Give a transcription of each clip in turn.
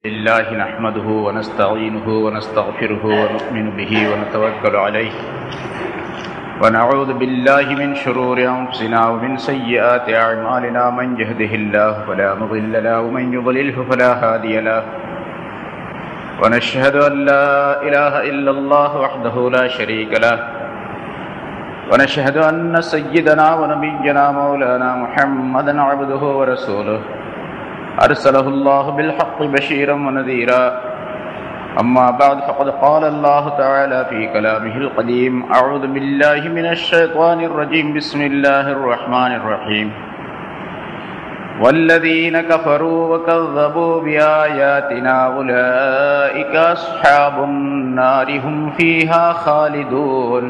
لله نحمده ونستعينه ونستغفره ونؤمن به ونتوكل عليه ونعوذ بالله من شرور أنفسنا ومن سيئات أعمالنا من يهده الله فلا مضل له ومن يضلله فلا هادي له ونشهد أن لا إله إلا الله وحده لا شريك له ونشهد أن سيدنا ونبينا مولانا محمدا عبده ورسوله أرسله الله بالحق بشيرا ونذيرا أما بعد فقد قال الله تعالى في كلامه القديم أعوذ بالله من الشيطان الرجيم بسم الله الرحمن الرحيم والذين كفروا وكذبوا بآياتنا أولئك أصحاب النار هم فيها خالدون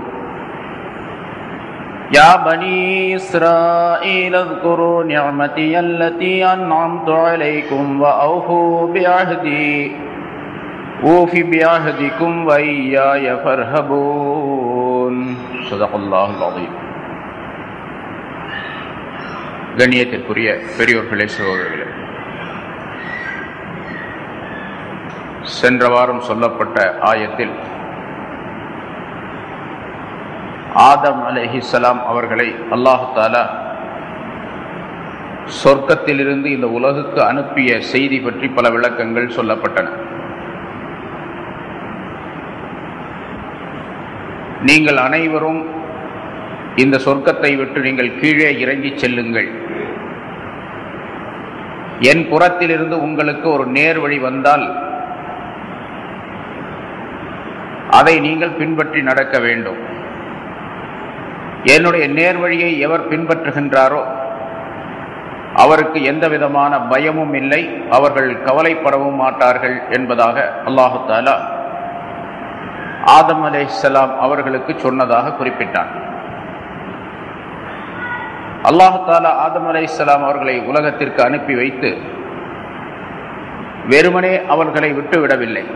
يا بني إسرائيل اذكروا نعمتي التي أنعمت عليكم وأوفوا بعهدي أوف بعهدكم وإياي فارهبون صدق الله العظيم கண்ணியத்திற்குரிய பெரியோர்களே சகோதரர்களே சென்ற வாரம் சொல்லப்பட்ட ஆயத்தில் ஆதம் அலஹிசலாம் அவர்களை அல்லாஹு தாலா சொர்க்கத்திலிருந்து இந்த உலகுக்கு அனுப்பிய செய்தி பற்றி பல விளக்கங்கள் சொல்லப்பட்டன நீங்கள் அனைவரும் இந்த சொர்க்கத்தை விட்டு நீங்கள் கீழே இறங்கி செல்லுங்கள் என் புறத்திலிருந்து உங்களுக்கு ஒரு நேர் வழி வந்தால் அதை நீங்கள் பின்பற்றி நடக்க வேண்டும் என்னுடைய நேர்வழியை எவர் பின்பற்றுகின்றாரோ அவருக்கு எந்த விதமான பயமும் இல்லை அவர்கள் கவலைப்படவும் மாட்டார்கள் என்பதாக அல்லாஹு தாலா ஆதம் அலேஸ்லாம் அவர்களுக்கு சொன்னதாக குறிப்பிட்டான் அல்லாஹு தாலா ஆதம் அலேஸ்லாம் அவர்களை உலகத்திற்கு அனுப்பி வைத்து வெறுமனே அவர்களை விட்டுவிடவில்லை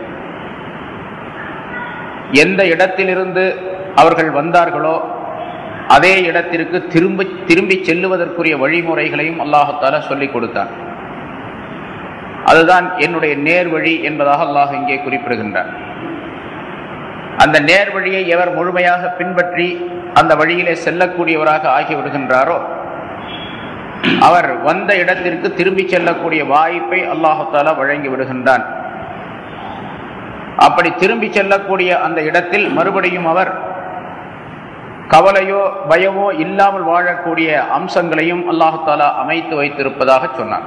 எந்த இடத்திலிருந்து அவர்கள் வந்தார்களோ அதே இடத்திற்கு திரும்ப திரும்பி செல்லுவதற்குரிய வழிமுறைகளையும் அல்லாஹால சொல்லிக் கொடுத்தான் அதுதான் என்னுடைய நேர்வழி என்பதாக அல்லாஹ் இங்கே குறிப்பிடுகின்றார் அந்த நேர்வழியை எவர் முழுமையாக பின்பற்றி அந்த வழியிலே செல்லக்கூடியவராக ஆகிவிடுகின்றாரோ அவர் வந்த இடத்திற்கு திரும்பி செல்லக்கூடிய வாய்ப்பை அல்லாஹால வழங்கி விடுகின்றான் அப்படி திரும்பி செல்லக்கூடிய அந்த இடத்தில் மறுபடியும் அவர் கவலையோ பயமோ இல்லாமல் வாழக்கூடிய அம்சங்களையும் அல்லாஹாலா அமைத்து வைத்திருப்பதாக சொன்னார்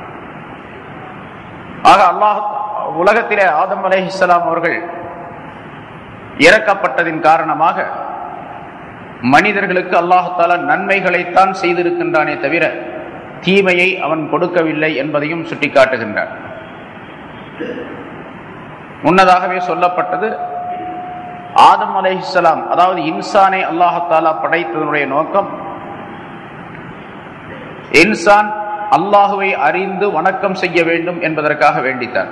ஆக அல்லாஹ் உலகத்திலே ஆதம் அலேஹிஸ்லாம் அவர்கள் இறக்கப்பட்டதின் காரணமாக மனிதர்களுக்கு அல்லாஹாலா நன்மைகளைத்தான் செய்திருக்கின்றானே தவிர தீமையை அவன் கொடுக்கவில்லை என்பதையும் சுட்டிக்காட்டுகின்றான் முன்னதாகவே சொல்லப்பட்டது ஆதம் அலைஹிஸ்லாம் அதாவது இன்சானை அல்லாஹாலா படைத்ததனுடைய நோக்கம் இன்சான் அல்லாஹுவை அறிந்து வணக்கம் செய்ய வேண்டும் என்பதற்காக வேண்டித்தார்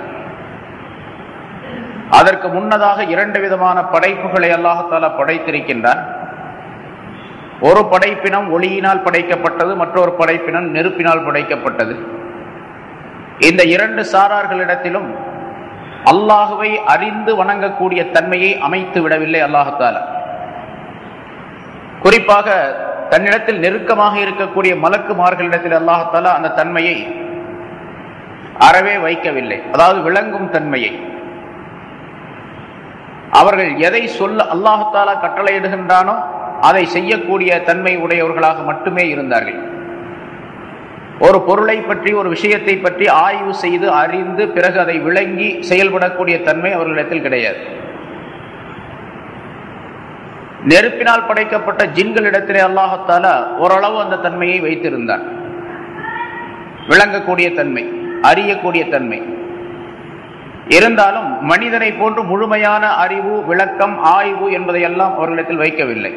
அதற்கு முன்னதாக இரண்டு விதமான படைப்புகளை அல்லாஹாலா படைத்திருக்கின்றான் ஒரு படைப்பினம் ஒளியினால் படைக்கப்பட்டது மற்றொரு படைப்பினம் நெருப்பினால் படைக்கப்பட்டது இந்த இரண்டு சாரார்களிடத்திலும் அல்லாஹுவை அறிந்து வணங்கக்கூடிய தன்மையை அமைத்து விடவில்லை அல்லாஹால குறிப்பாக தன்னிடத்தில் நெருக்கமாக இருக்கக்கூடிய மலக்குமார்களிடத்தில் அல்லாஹால அந்த தன்மையை அறவே வைக்கவில்லை அதாவது விளங்கும் தன்மையை அவர்கள் எதை சொல்ல அல்லாஹாலா கட்டளையிடுகின்றானோ அதை செய்யக்கூடிய தன்மை உடையவர்களாக மட்டுமே இருந்தார்கள் ஒரு பொருளை பற்றி ஒரு விஷயத்தை பற்றி ஆய்வு செய்து அறிந்து பிறகு அதை விளங்கி செயல்படக்கூடிய தன்மை அவர்களிடத்தில் கிடையாது நெருப்பினால் படைக்கப்பட்ட ஜின்களிடத்திலே அல்லாஹத்தால ஓரளவு அந்த தன்மையை வைத்திருந்தார் விளங்கக்கூடிய தன்மை அறியக்கூடிய தன்மை இருந்தாலும் மனிதனை போன்று முழுமையான அறிவு விளக்கம் ஆய்வு என்பதையெல்லாம் அவர்களிடத்தில் வைக்கவில்லை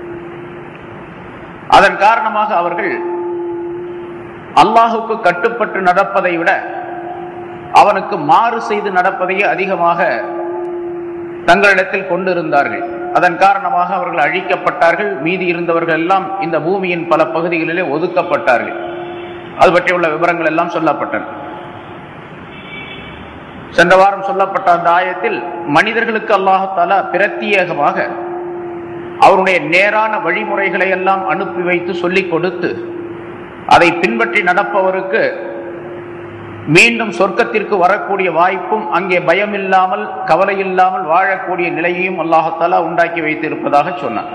அதன் காரணமாக அவர்கள் அல்லாஹுக்கு கட்டுப்பட்டு நடப்பதை விட அவனுக்கு மாறு செய்து நடப்பதையே அதிகமாக தங்களிடத்தில் கொண்டிருந்தார்கள் அதன் காரணமாக அவர்கள் அழிக்கப்பட்டார்கள் மீதி இருந்தவர்கள் எல்லாம் இந்த பூமியின் பல பகுதிகளிலே ஒதுக்கப்பட்டார்கள் அது பற்றியுள்ள விவரங்கள் எல்லாம் சொல்லப்பட்டன சென்ற வாரம் சொல்லப்பட்ட அந்த ஆயத்தில் மனிதர்களுக்கு அல்லாஹால பிரத்யேகமாக அவருடைய நேரான வழிமுறைகளை எல்லாம் அனுப்பி வைத்து சொல்லிக் கொடுத்து அதை பின்பற்றி நடப்பவருக்கு மீண்டும் சொர்க்கத்திற்கு வரக்கூடிய வாய்ப்பும் அங்கே பயம் இல்லாமல் கவலை இல்லாமல் வாழக்கூடிய நிலையையும் அல்லாஹாலா உண்டாக்கி வைத்திருப்பதாக சொன்னார்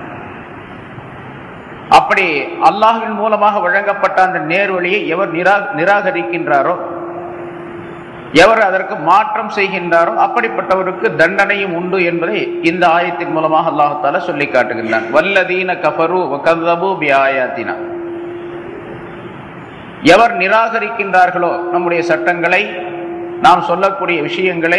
அப்படி அல்லாஹுவின் மூலமாக வழங்கப்பட்ட அந்த நேர்வழியை எவர் நிரா நிராகரிக்கின்றாரோ எவர் அதற்கு மாற்றம் செய்கின்றாரோ அப்படிப்பட்டவருக்கு தண்டனையும் உண்டு என்பதை இந்த ஆயத்தின் மூலமாக அல்லாஹால சொல்லி காட்டுகின்றான் வல்லதீன கஃபரு கதபு பியாயாத்தினா எவர் நிராகரிக்கின்றார்களோ நம்முடைய சட்டங்களை நாம் சொல்லக்கூடிய விஷயங்களை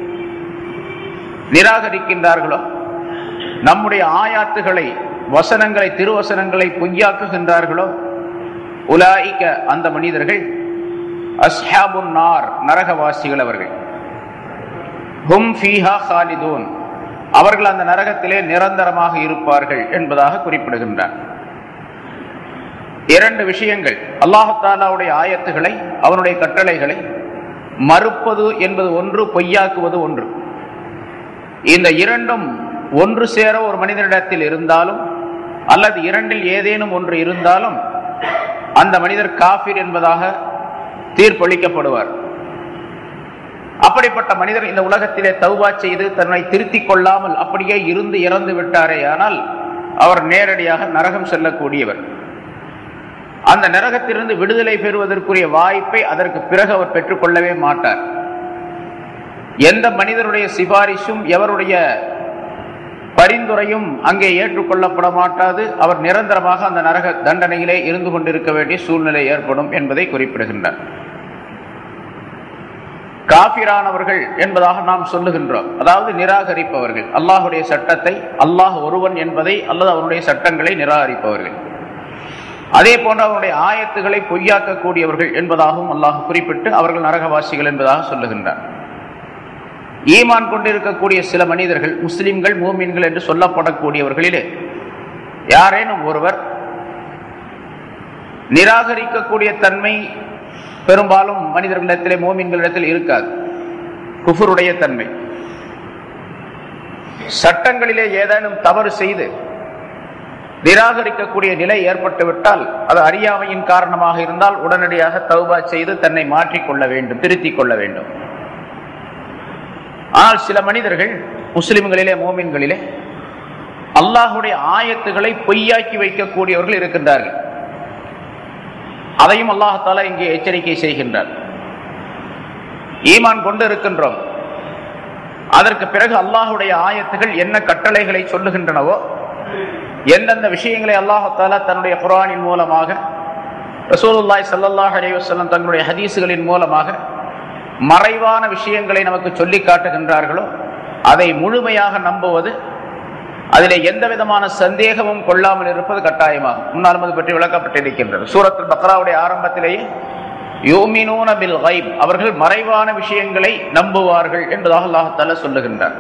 நிராகரிக்கின்றார்களோ நம்முடைய ஆயாத்துகளை வசனங்களை திருவசனங்களை பொய்யாக்குகின்றார்களோ உலாய்க்க அந்த மனிதர்கள் அஸ்ஹாபுன் நார் நரகவாசிகள் அவர்கள் ஹும் ஃபீஹா ஹாலிதூன் அவர்கள் அந்த நரகத்திலே நிரந்தரமாக இருப்பார்கள் என்பதாக குறிப்பிடுகின்றார் இரண்டு விஷயங்கள் அல்லாஹாலாவுடைய ஆயத்துகளை அவனுடைய கட்டளைகளை மறுப்பது என்பது ஒன்று பொய்யாக்குவது ஒன்று இந்த இரண்டும் ஒன்று சேர ஒரு மனிதனிடத்தில் இருந்தாலும் அல்லது இரண்டில் ஏதேனும் ஒன்று இருந்தாலும் அந்த மனிதர் காஃபிர் என்பதாக தீர்ப்பளிக்கப்படுவார் அப்படிப்பட்ட மனிதர் இந்த உலகத்திலே தௌபா செய்து தன்னை திருத்திக் கொள்ளாமல் அப்படியே இருந்து இறந்து விட்டாரே ஆனால் அவர் நேரடியாக நரகம் செல்லக்கூடியவர் அந்த நரகத்திலிருந்து விடுதலை பெறுவதற்குரிய வாய்ப்பை அதற்கு பிறகு அவர் பெற்றுக்கொள்ளவே மாட்டார் எந்த மனிதருடைய சிபாரிசும் எவருடைய பரிந்துரையும் அங்கே ஏற்றுக்கொள்ளப்பட மாட்டாது அவர் நிரந்தரமாக அந்த நரக தண்டனையிலே இருந்து கொண்டிருக்க வேண்டிய சூழ்நிலை ஏற்படும் என்பதை குறிப்பிடுகின்றார் காபிரானவர்கள் என்பதாக நாம் சொல்லுகின்றோம் அதாவது நிராகரிப்பவர்கள் அல்லாஹுடைய சட்டத்தை அல்லாஹ் ஒருவன் என்பதை அல்லது அவருடைய சட்டங்களை நிராகரிப்பவர்கள் அதே போன்று அவருடைய ஆயத்துகளை பொய்யாக்கக்கூடியவர்கள் என்பதாகவும் அல்லாஹ் குறிப்பிட்டு அவர்கள் நரகவாசிகள் என்பதாக சொல்லுகின்றார் ஈமான் கொண்டிருக்கக்கூடிய சில மனிதர்கள் முஸ்லிம்கள் மூமின்கள் என்று சொல்லப்படக்கூடியவர்களிலே யாரேனும் ஒருவர் நிராகரிக்கக்கூடிய தன்மை பெரும்பாலும் மனிதர்களிடத்திலே மோமின்களிடத்தில் இருக்காது குஃபருடைய தன்மை சட்டங்களிலே ஏதேனும் தவறு செய்து நிராகரிக்கக்கூடிய நிலை ஏற்பட்டுவிட்டால் அது அறியாமையின் காரணமாக இருந்தால் உடனடியாக தௌபா செய்து தன்னை மாற்றிக்கொள்ள வேண்டும் திருத்திக் கொள்ள வேண்டும் ஆனால் சில மனிதர்கள் முஸ்லிம்களிலே மோமின்களிலே அல்லாஹுடைய ஆயத்துகளை பொய்யாக்கி வைக்கக்கூடியவர்கள் இருக்கின்றார்கள் அதையும் அல்லாஹால இங்கே எச்சரிக்கை செய்கின்றார் ஈமான் கொண்டு இருக்கின்றோம் அதற்கு பிறகு அல்லாஹுடைய ஆயத்துகள் என்ன கட்டளைகளை சொல்லுகின்றனவோ எந்தெந்த விஷயங்களை அல்லாஹால தன்னுடைய குரானின் மூலமாக ரசூலுல்லாய் சல்லாஹ் அலைவசல்லம் தங்களுடைய ஹதீசுகளின் மூலமாக மறைவான விஷயங்களை நமக்கு சொல்லி காட்டுகின்றார்களோ அதை முழுமையாக நம்புவது அதில் எந்த விதமான சந்தேகமும் கொள்ளாமல் இருப்பது கட்டாயமாகும் முன்னாலும் அது பற்றி விளக்கப்பட்டிருக்கின்றது சூரத்தில் பக்ராவுடைய ஆரம்பத்திலேயே யோமினூன பில் கைப் அவர்கள் மறைவான விஷயங்களை நம்புவார்கள் என்பதாக அல்லாஹால சொல்லுகின்றார்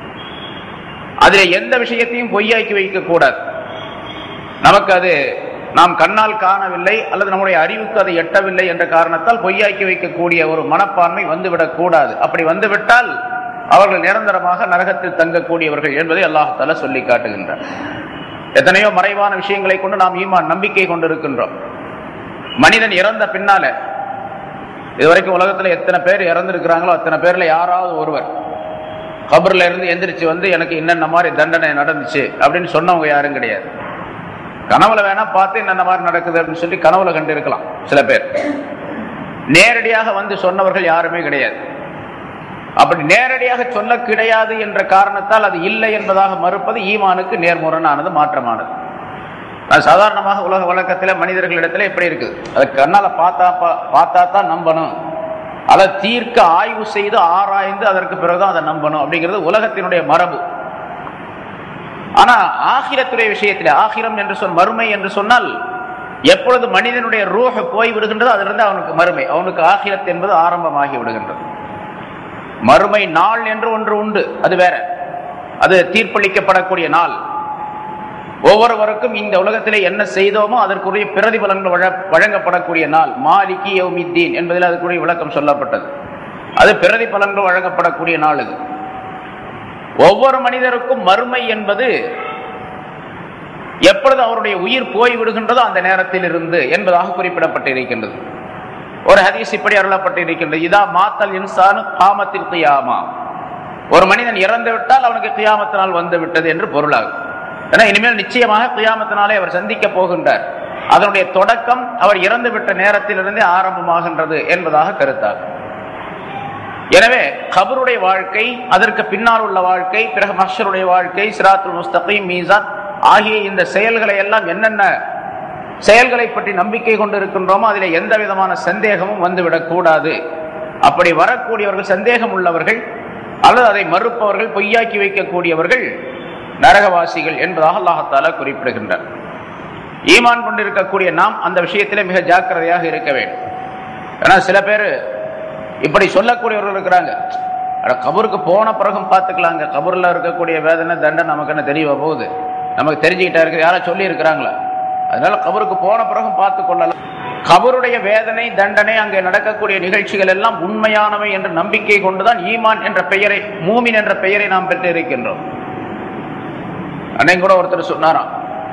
அதில் எந்த விஷயத்தையும் பொய்யாக்கி வைக்க கூடாது நமக்கு அது நாம் கண்ணால் காணவில்லை அல்லது நம்முடைய அறிவுக்கு அதை எட்டவில்லை என்ற காரணத்தால் பொய்யாக்கி வைக்கக்கூடிய ஒரு மனப்பான்மை வந்துவிடக் கூடாது அப்படி வந்துவிட்டால் அவர்கள் நிரந்தரமாக நரகத்தில் தங்கக்கூடியவர்கள் என்பதை அல்லாஹால சொல்லி காட்டுகின்றார் எத்தனையோ மறைவான விஷயங்களை கொண்டு நாம் ஈமான் நம்பிக்கை கொண்டிருக்கின்றோம் மனிதன் இறந்த பின்னால இதுவரைக்கும் உலகத்துல எத்தனை பேர் இறந்திருக்கிறாங்களோ அத்தனை பேர்ல யாராவது ஒருவர் கபர்ல இருந்து எந்திரிச்சு வந்து எனக்கு என்னென்ன மாதிரி தண்டனை நடந்துச்சு அப்படின்னு சொன்னவங்க யாரும் கிடையாது கனவுல வேணா பார்த்து என்னென்ன மாதிரி நடக்குது அப்படின்னு சொல்லி கனவுல கண்டு இருக்கலாம் சில பேர் நேரடியாக வந்து சொன்னவர்கள் யாருமே கிடையாது அப்படி நேரடியாக சொல்ல கிடையாது என்ற காரணத்தால் அது இல்லை என்பதாக மறுப்பது ஈமானுக்கு நேர்முரணானது மாற்றமானது அது சாதாரணமாக உலக வழக்கத்தில் மனிதர்களிடத்துல எப்படி இருக்குது அது கண்ணால பார்த்தா பார்த்தா தான் நம்பணும் அதை தீர்க்க ஆய்வு செய்து ஆராய்ந்து அதற்கு பிறகுதான் அதை நம்பணும் அப்படிங்கிறது உலகத்தினுடைய மரபு ஆனா ஆகிரத்துடைய விஷயத்தில் ஆகிரம் என்று சொல் மறுமை என்று சொன்னால் எப்பொழுது மனிதனுடைய ரூஹ போய் விடுகின்றதோ அதிலிருந்து அவனுக்கு மறுமை அவனுக்கு ஆகிரத் என்பது ஆரம்பமாகி விடுகின்றது மறுமை நாள் என்று ஒன்று உண்டு அது வேற அது தீர்ப்பளிக்கப்படக்கூடிய நாள் ஒவ்வொருவருக்கும் இந்த உலகத்திலே என்ன செய்தோமோ அதற்குரிய பிரதிபலன்கள் வழங்கப்படக்கூடிய நாள் மாலிகி யௌமித்தீன் என்பதில் அதற்குரிய விளக்கம் சொல்லப்பட்டது அது பிரதி பலன்கள் வழங்கப்படக்கூடிய நாள் இது ஒவ்வொரு மனிதருக்கும் மறுமை என்பது எப்பொழுது அவருடைய உயிர் போய் விடுகின்றதோ அந்த நேரத்தில் இருந்து என்பதாக குறிப்பிடப்பட்டிருக்கின்றது ஒரு ஹதீஸ் இப்படி அருளப்பட்டிருக்கின்றது இதா மாத்தல் இன்சானு காமத்தில் கியாமா ஒரு மனிதன் இறந்து விட்டால் அவனுக்கு கியாமத்தினால் வந்து விட்டது என்று பொருளாகும் ஏன்னா இனிமேல் நிச்சயமாக கியாமத்தினாலே அவர் சந்திக்க போகின்றார் அதனுடைய தொடக்கம் அவர் இறந்து விட்ட நேரத்திலிருந்தே ஆரம்பமாகின்றது என்பதாக கருத்தாகும் எனவே கபருடைய வாழ்க்கை அதற்கு பின்னால் உள்ள வாழ்க்கை பிறகு மஷருடைய வாழ்க்கை சிராத்துல் முஸ்தகீம் மீசான் ஆகிய இந்த செயல்களை எல்லாம் என்னென்ன செயல்களை பற்றி நம்பிக்கை கொண்டு இருக்கின்றோமோ அதில் எந்த விதமான சந்தேகமும் வந்துவிடக் கூடாது அப்படி வரக்கூடியவர்கள் சந்தேகம் உள்ளவர்கள் அல்லது அதை மறுப்பவர்கள் பொய்யாக்கி வைக்கக்கூடியவர்கள் நரகவாசிகள் என்பதாக அல்லாஹத்தால குறிப்பிடுகின்றார் ஈமான் கொண்டிருக்கக்கூடிய நாம் அந்த விஷயத்திலே மிக ஜாக்கிரதையாக இருக்க வேண்டும் ஏன்னா சில பேர் இப்படி சொல்லக்கூடியவர்கள் இருக்கிறாங்க அட கபருக்கு போன பிறகும் பார்த்துக்கலாங்க கபூரில் இருக்கக்கூடிய வேதனை தண்டனை நமக்கு என்ன தெரிய போகுது நமக்கு தெரிஞ்சுக்கிட்டா இருக்கு யாரோ சொல்லி இருக்கிறாங்களா அதனால கபருக்கு போன பிறகும் பார்த்து கொள்ளலாம் கபருடைய வேதனை தண்டனை அங்கே நடக்கக்கூடிய நிகழ்ச்சிகள் எல்லாம் உண்மையானவை என்ற நம்பிக்கை கொண்டுதான் ஈமான் என்ற பெயரை மூமின் என்ற பெயரை நாம் பெற்று இருக்கின்றோம் அன்னைக்கு கூட ஒருத்தர் சொன்னாராம்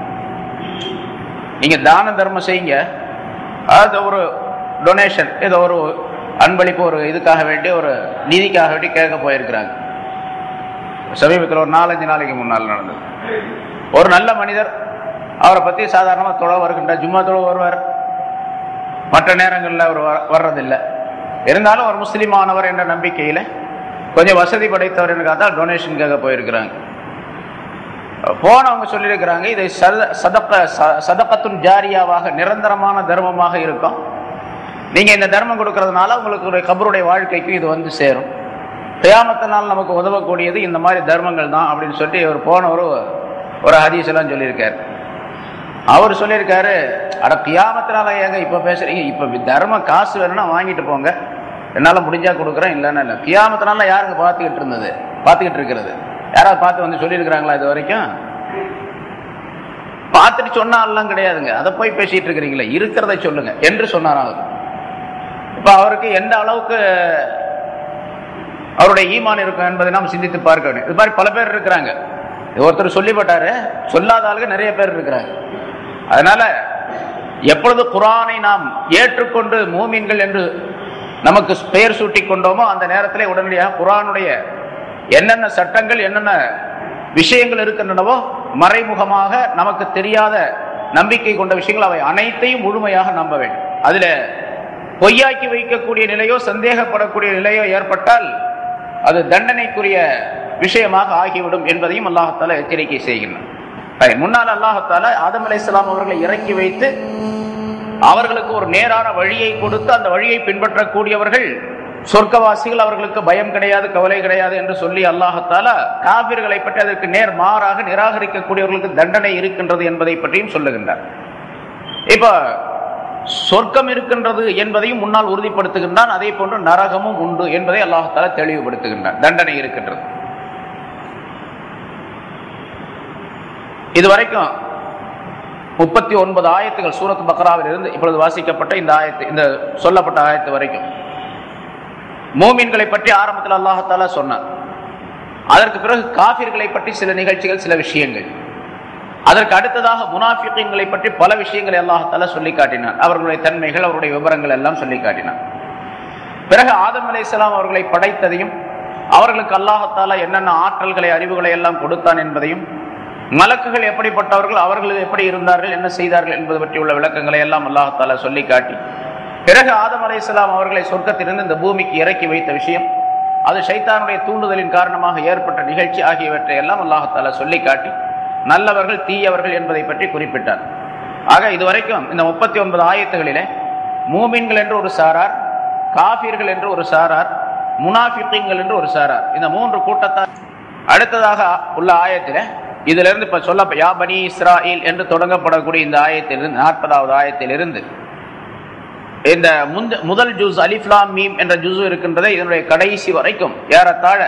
நீங்க தான தர்மம் செய்யுங்க அது ஒரு டொனேஷன் ஏதோ ஒரு அன்பளிப்பு ஒரு இதுக்காக வேண்டி ஒரு நிதிக்காக வேண்டி கேட்க போயிருக்கிறாங்க சமீபத்தில் ஒரு நாலஞ்சு நாளைக்கு முன்னால் நடந்தது ஒரு நல்ல மனிதர் அவரை பற்றி சாதாரணமாக தொழ வருகின்றார் ஜும்மா தொழ வருவார் மற்ற நேரங்களில் அவர் வர- வர்றதில்லை இருந்தாலும் ஒரு முஸ்லீமானவர் என்ற நம்பிக்கையில் கொஞ்சம் வசதி படைத்தவர் என்று பார்த்தா டொனேஷனுக்காக போயிருக்கிறாங்க போனவங்க சொல்லியிருக்கிறாங்க இதை சத சதக்க ச- சதக்கத்துன் ஜாரியாவாக நிரந்தரமான தர்மமாக இருக்கும் நீங்க இந்த தர்மம் கொடுக்கறதுனால உங்களுக்கு ஒரு கபருடைய வாழ்க்கைக்கு இது வந்து சேரும் கியாமத்தினால் நமக்கு உதவக்கூடியது இந்த மாதிரி தர்மங்கள் தான் அப்படின்னு சொல்லி அவர் போனவர் ஒரு ஹதீஸ் எல்லாம் சொல்லியிருக்காரு அவர் சொல்லியிருக்காரு அட கியாமத்தினால ஏங்க இப்ப பேசுறீங்க இப்ப தர்மம் காசு வேணும்னா வாங்கிட்டு போங்க என்னால முடிஞ்சா கொடுக்குறேன் இல்லைன்னா இல்லை கியாமத்தினால யாருங்க பார்த்துக்கிட்டு இருந்தது பார்த்துக்கிட்டு இருக்கிறது யாராவது பார்த்து வந்து சொல்லியிருக்கிறாங்களா இது வரைக்கும் பார்த்துட்டு சொன்னாலாம் கிடையாதுங்க அதை போய் பேசிட்டு இருக்கிறீங்களே இருக்கிறதை சொல்லுங்க என்று சொன்னாராம் அவர் இப்ப அவருக்கு எந்த அளவுக்கு அவருடைய ஈமான் இருக்கும் என்பதை நாம் சிந்தித்து பார்க்க வேண்டும் இது மாதிரி பல பேர் இருக்கிறாங்க இது ஒருத்தர் சொல்லிப்பட்டாரு சொல்லாத ஆளுங்க நிறைய பேர் இருக்கிறாங்க அதனால எப்பொழுது குரானை நாம் ஏற்றுக்கொண்டு மூமின்கள் என்று நமக்கு பெயர் சூட்டி கொண்டோமோ அந்த நேரத்திலே உடனடியாக குரானுடைய என்னென்ன சட்டங்கள் என்னென்ன விஷயங்கள் இருக்கின்றனவோ மறைமுகமாக நமக்கு தெரியாத நம்பிக்கை கொண்ட விஷயங்கள் அவை அனைத்தையும் முழுமையாக நம்ப வேண்டும் அதுல பொய்யாக்கி வைக்கக்கூடிய நிலையோ சந்தேகப்படக்கூடிய நிலையோ ஏற்பட்டால் அது தண்டனைக்குரிய விஷயமாக ஆகிவிடும் என்பதையும் அல்லாஹத்தால எச்சரிக்கை செய்கின்றான் சரி, முன்னால் அல்லாஹத்தால ஆதம் அலைஹிஸ்ஸலாம் அவர்களை இறக்கி வைத்து அவர்களுக்கு ஒரு நேரான வழியை கொடுத்து அந்த வழியை பின்பற்றக்கூடியவர்கள் சொர்க்கவாசிகள் அவர்களுக்கு பயம் கிடையாது கவலை கிடையாது என்று சொல்லி அல்லாஹத்தால காபிர்களை பற்றி அதற்கு நேர் மாறாக நிராகரிக்கக்கூடியவர்களுக்கு தண்டனை இருக்கின்றது என்பதை பற்றியும் சொல்லுகின்றார் இப்ப சொர்க்கம் இருக்கின்றது என்பதையும் முன்னால் உறுதிப்படுத்துகின்றான் அதே போன்று நரகமும் உண்டு என்பதை அல்லாஹால தெளிவுபடுத்துகின்றான் தண்டனை இருக்கின்றது இதுவரைக்கும் முப்பத்தி ஒன்பது ஆயத்துகள் சூரத் பக்ராவில் இருந்து இப்பொழுது வாசிக்கப்பட்ட இந்த ஆயத்து இந்த சொல்லப்பட்ட ஆயத்து வரைக்கும் மூமின்களை பற்றி ஆரம்பத்தில் அல்லாஹால சொன்னார் அதற்கு பிறகு காபிர்களை பற்றி சில நிகழ்ச்சிகள் சில விஷயங்கள் அதற்கு அடுத்ததாக முனாஃபிகளை பற்றி பல விஷயங்களை அல்லாஹால சொல்லி காட்டினார் அவர்களுடைய தன்மைகள் அவருடைய விவரங்கள் எல்லாம் சொல்லி காட்டினார் பிறகு ஆதம் அலைஹிஸ்ஸலாம் அவர்களை படைத்ததையும் அவர்களுக்கு அல்லாஹத்தால என்னென்ன ஆற்றல்களை அறிவுகளை எல்லாம் கொடுத்தான் என்பதையும் மலக்குகள் எப்படிப்பட்டவர்கள் அவர்கள் எப்படி இருந்தார்கள் என்ன செய்தார்கள் என்பது பற்றி உள்ள விளக்கங்களை எல்லாம் அல்லாஹத்தால சொல்லி காட்டி பிறகு ஆதம் அலைஹிஸ்ஸலாம் அவர்களை சொர்க்கத்திலிருந்து இந்த பூமிக்கு இறக்கி வைத்த விஷயம் அது ஷைத்தானுடைய தூண்டுதலின் காரணமாக ஏற்பட்ட நிகழ்ச்சி ஆகியவற்றை எல்லாம் அல்லாஹத்தால சொல்லி காட்டி நல்லவர்கள் தீயவர்கள் என்பதை பற்றி குறிப்பிட்டார் ஆக இதுவரைக்கும் இந்த முப்பத்தி ஒன்பது ஆயத்துகளிலே மூமின்கள் என்று ஒரு சாரார் காஃபிர்கள் என்று ஒரு சாரார் முனாஃபிக்கீன்கள் என்று ஒரு சாரார் இந்த மூன்று கூட்டத்தார் அடுத்ததாக உள்ள ஆயத்திலே இதுல இருந்து இப்ப சொல்ல யா பனி இஸ்ராயில் என்று தொடங்கப்படக்கூடிய இந்த ஆயத்திலிருந்து நாற்பதாவது ஆயத்திலிருந்து இந்த முந்த முதல் ஜூஸ் அலிஃப்லாம் மீம் என்ற ஜூஸ் இருக்கின்றதை இதனுடைய கடைசி வரைக்கும் ஏறத்தாழ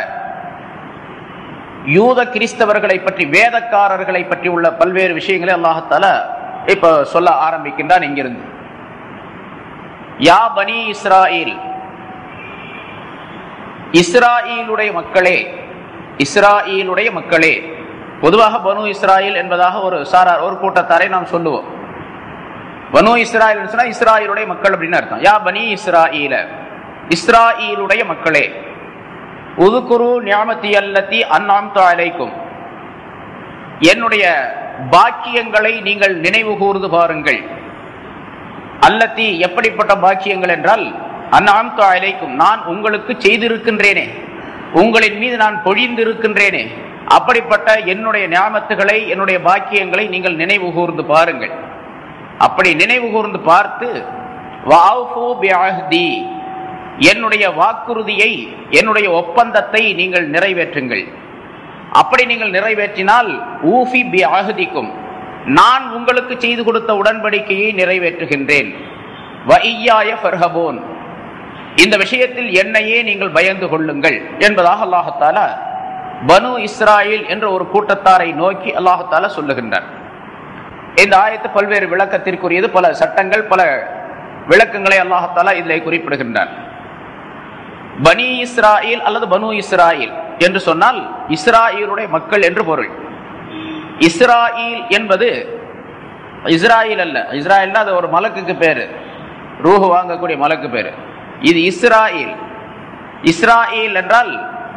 யூத கிறிஸ்தவர்களை பற்றி வேதக்காரர்களை பற்றி உள்ள பல்வேறு விஷயங்களை அல்லாஹத்தால இப்ப சொல்ல ஆரம்பிக்கின்றான் இங்கிருந்து யா பனி இஸ்ராயில் இஸ்ராயிலுடைய மக்களே இஸ்ராயிலுடைய மக்களே பொதுவாக பனு இஸ்ராயில் என்பதாக ஒரு சாரார் ஒரு கூட்டத்தாரை நாம் சொல்லுவோம் பனு இஸ்ராயில் சொன்னா இஸ்ராயிலுடைய மக்கள் அப்படின்னு அர்த்தம் யா பனி இஸ்ராயில இஸ்ராயிலுடைய மக்களே உதுகுரு ஞாமத்தி அல்லத்தி அன்னாம் அலைக்கும் என்னுடைய பாக்கியங்களை நீங்கள் நினைவு கூர்ந்து பாருங்கள் அல்லத்தி எப்படிப்பட்ட பாக்கியங்கள் என்றால் அன்னாம் அலைக்கும் நான் உங்களுக்கு செய்திருக்கின்றேனே உங்களின் மீது நான் பொழிந்திருக்கின்றேனே அப்படிப்பட்ட என்னுடைய ஞாபகத்துகளை என்னுடைய பாக்கியங்களை நீங்கள் நினைவு கூர்ந்து பாருங்கள் அப்படி நினைவு கூர்ந்து பார்த்து வாஃபு பிஅஹ்தி என்னுடைய வாக்குறுதியை என்னுடைய ஒப்பந்தத்தை நீங்கள் நிறைவேற்றுங்கள் அப்படி நீங்கள் நிறைவேற்றினால் ஊஃபி பி அகதிக்கும் நான் உங்களுக்கு செய்து கொடுத்த உடன்படிக்கையை நிறைவேற்றுகின்றேன் வஇய்யாய ஃபர்ஹபூன் இந்த விஷயத்தில் என்னையே நீங்கள் பயந்து கொள்ளுங்கள் என்பதாக அல்லாஹத்தால பனு இஸ்ராயில் என்ற ஒரு கூட்டத்தாரை நோக்கி அல்லாஹத்தால சொல்லுகின்றார் இந்த ஆயத்து பல்வேறு விளக்கத்திற்குரியது பல சட்டங்கள் பல விளக்கங்களை அல்லாஹத்தாலா இதில் குறிப்பிடுகின்றார் பனி இஸ்ராயில் அல்லது பனு இஸ்ராயில் என்று சொன்னால் இஸ்ராயிலுடைய மக்கள் என்று பொருள் இஸ்ராயில் என்பது இஸ்ராயில் அல்ல இஸ்ராயல்னா அது ஒரு மலக்குக்கு பேரு ரூஹு வாங்கக்கூடிய மலக்கு பேரு இது இஸ்ராயில் இஸ்ராயில் என்றால்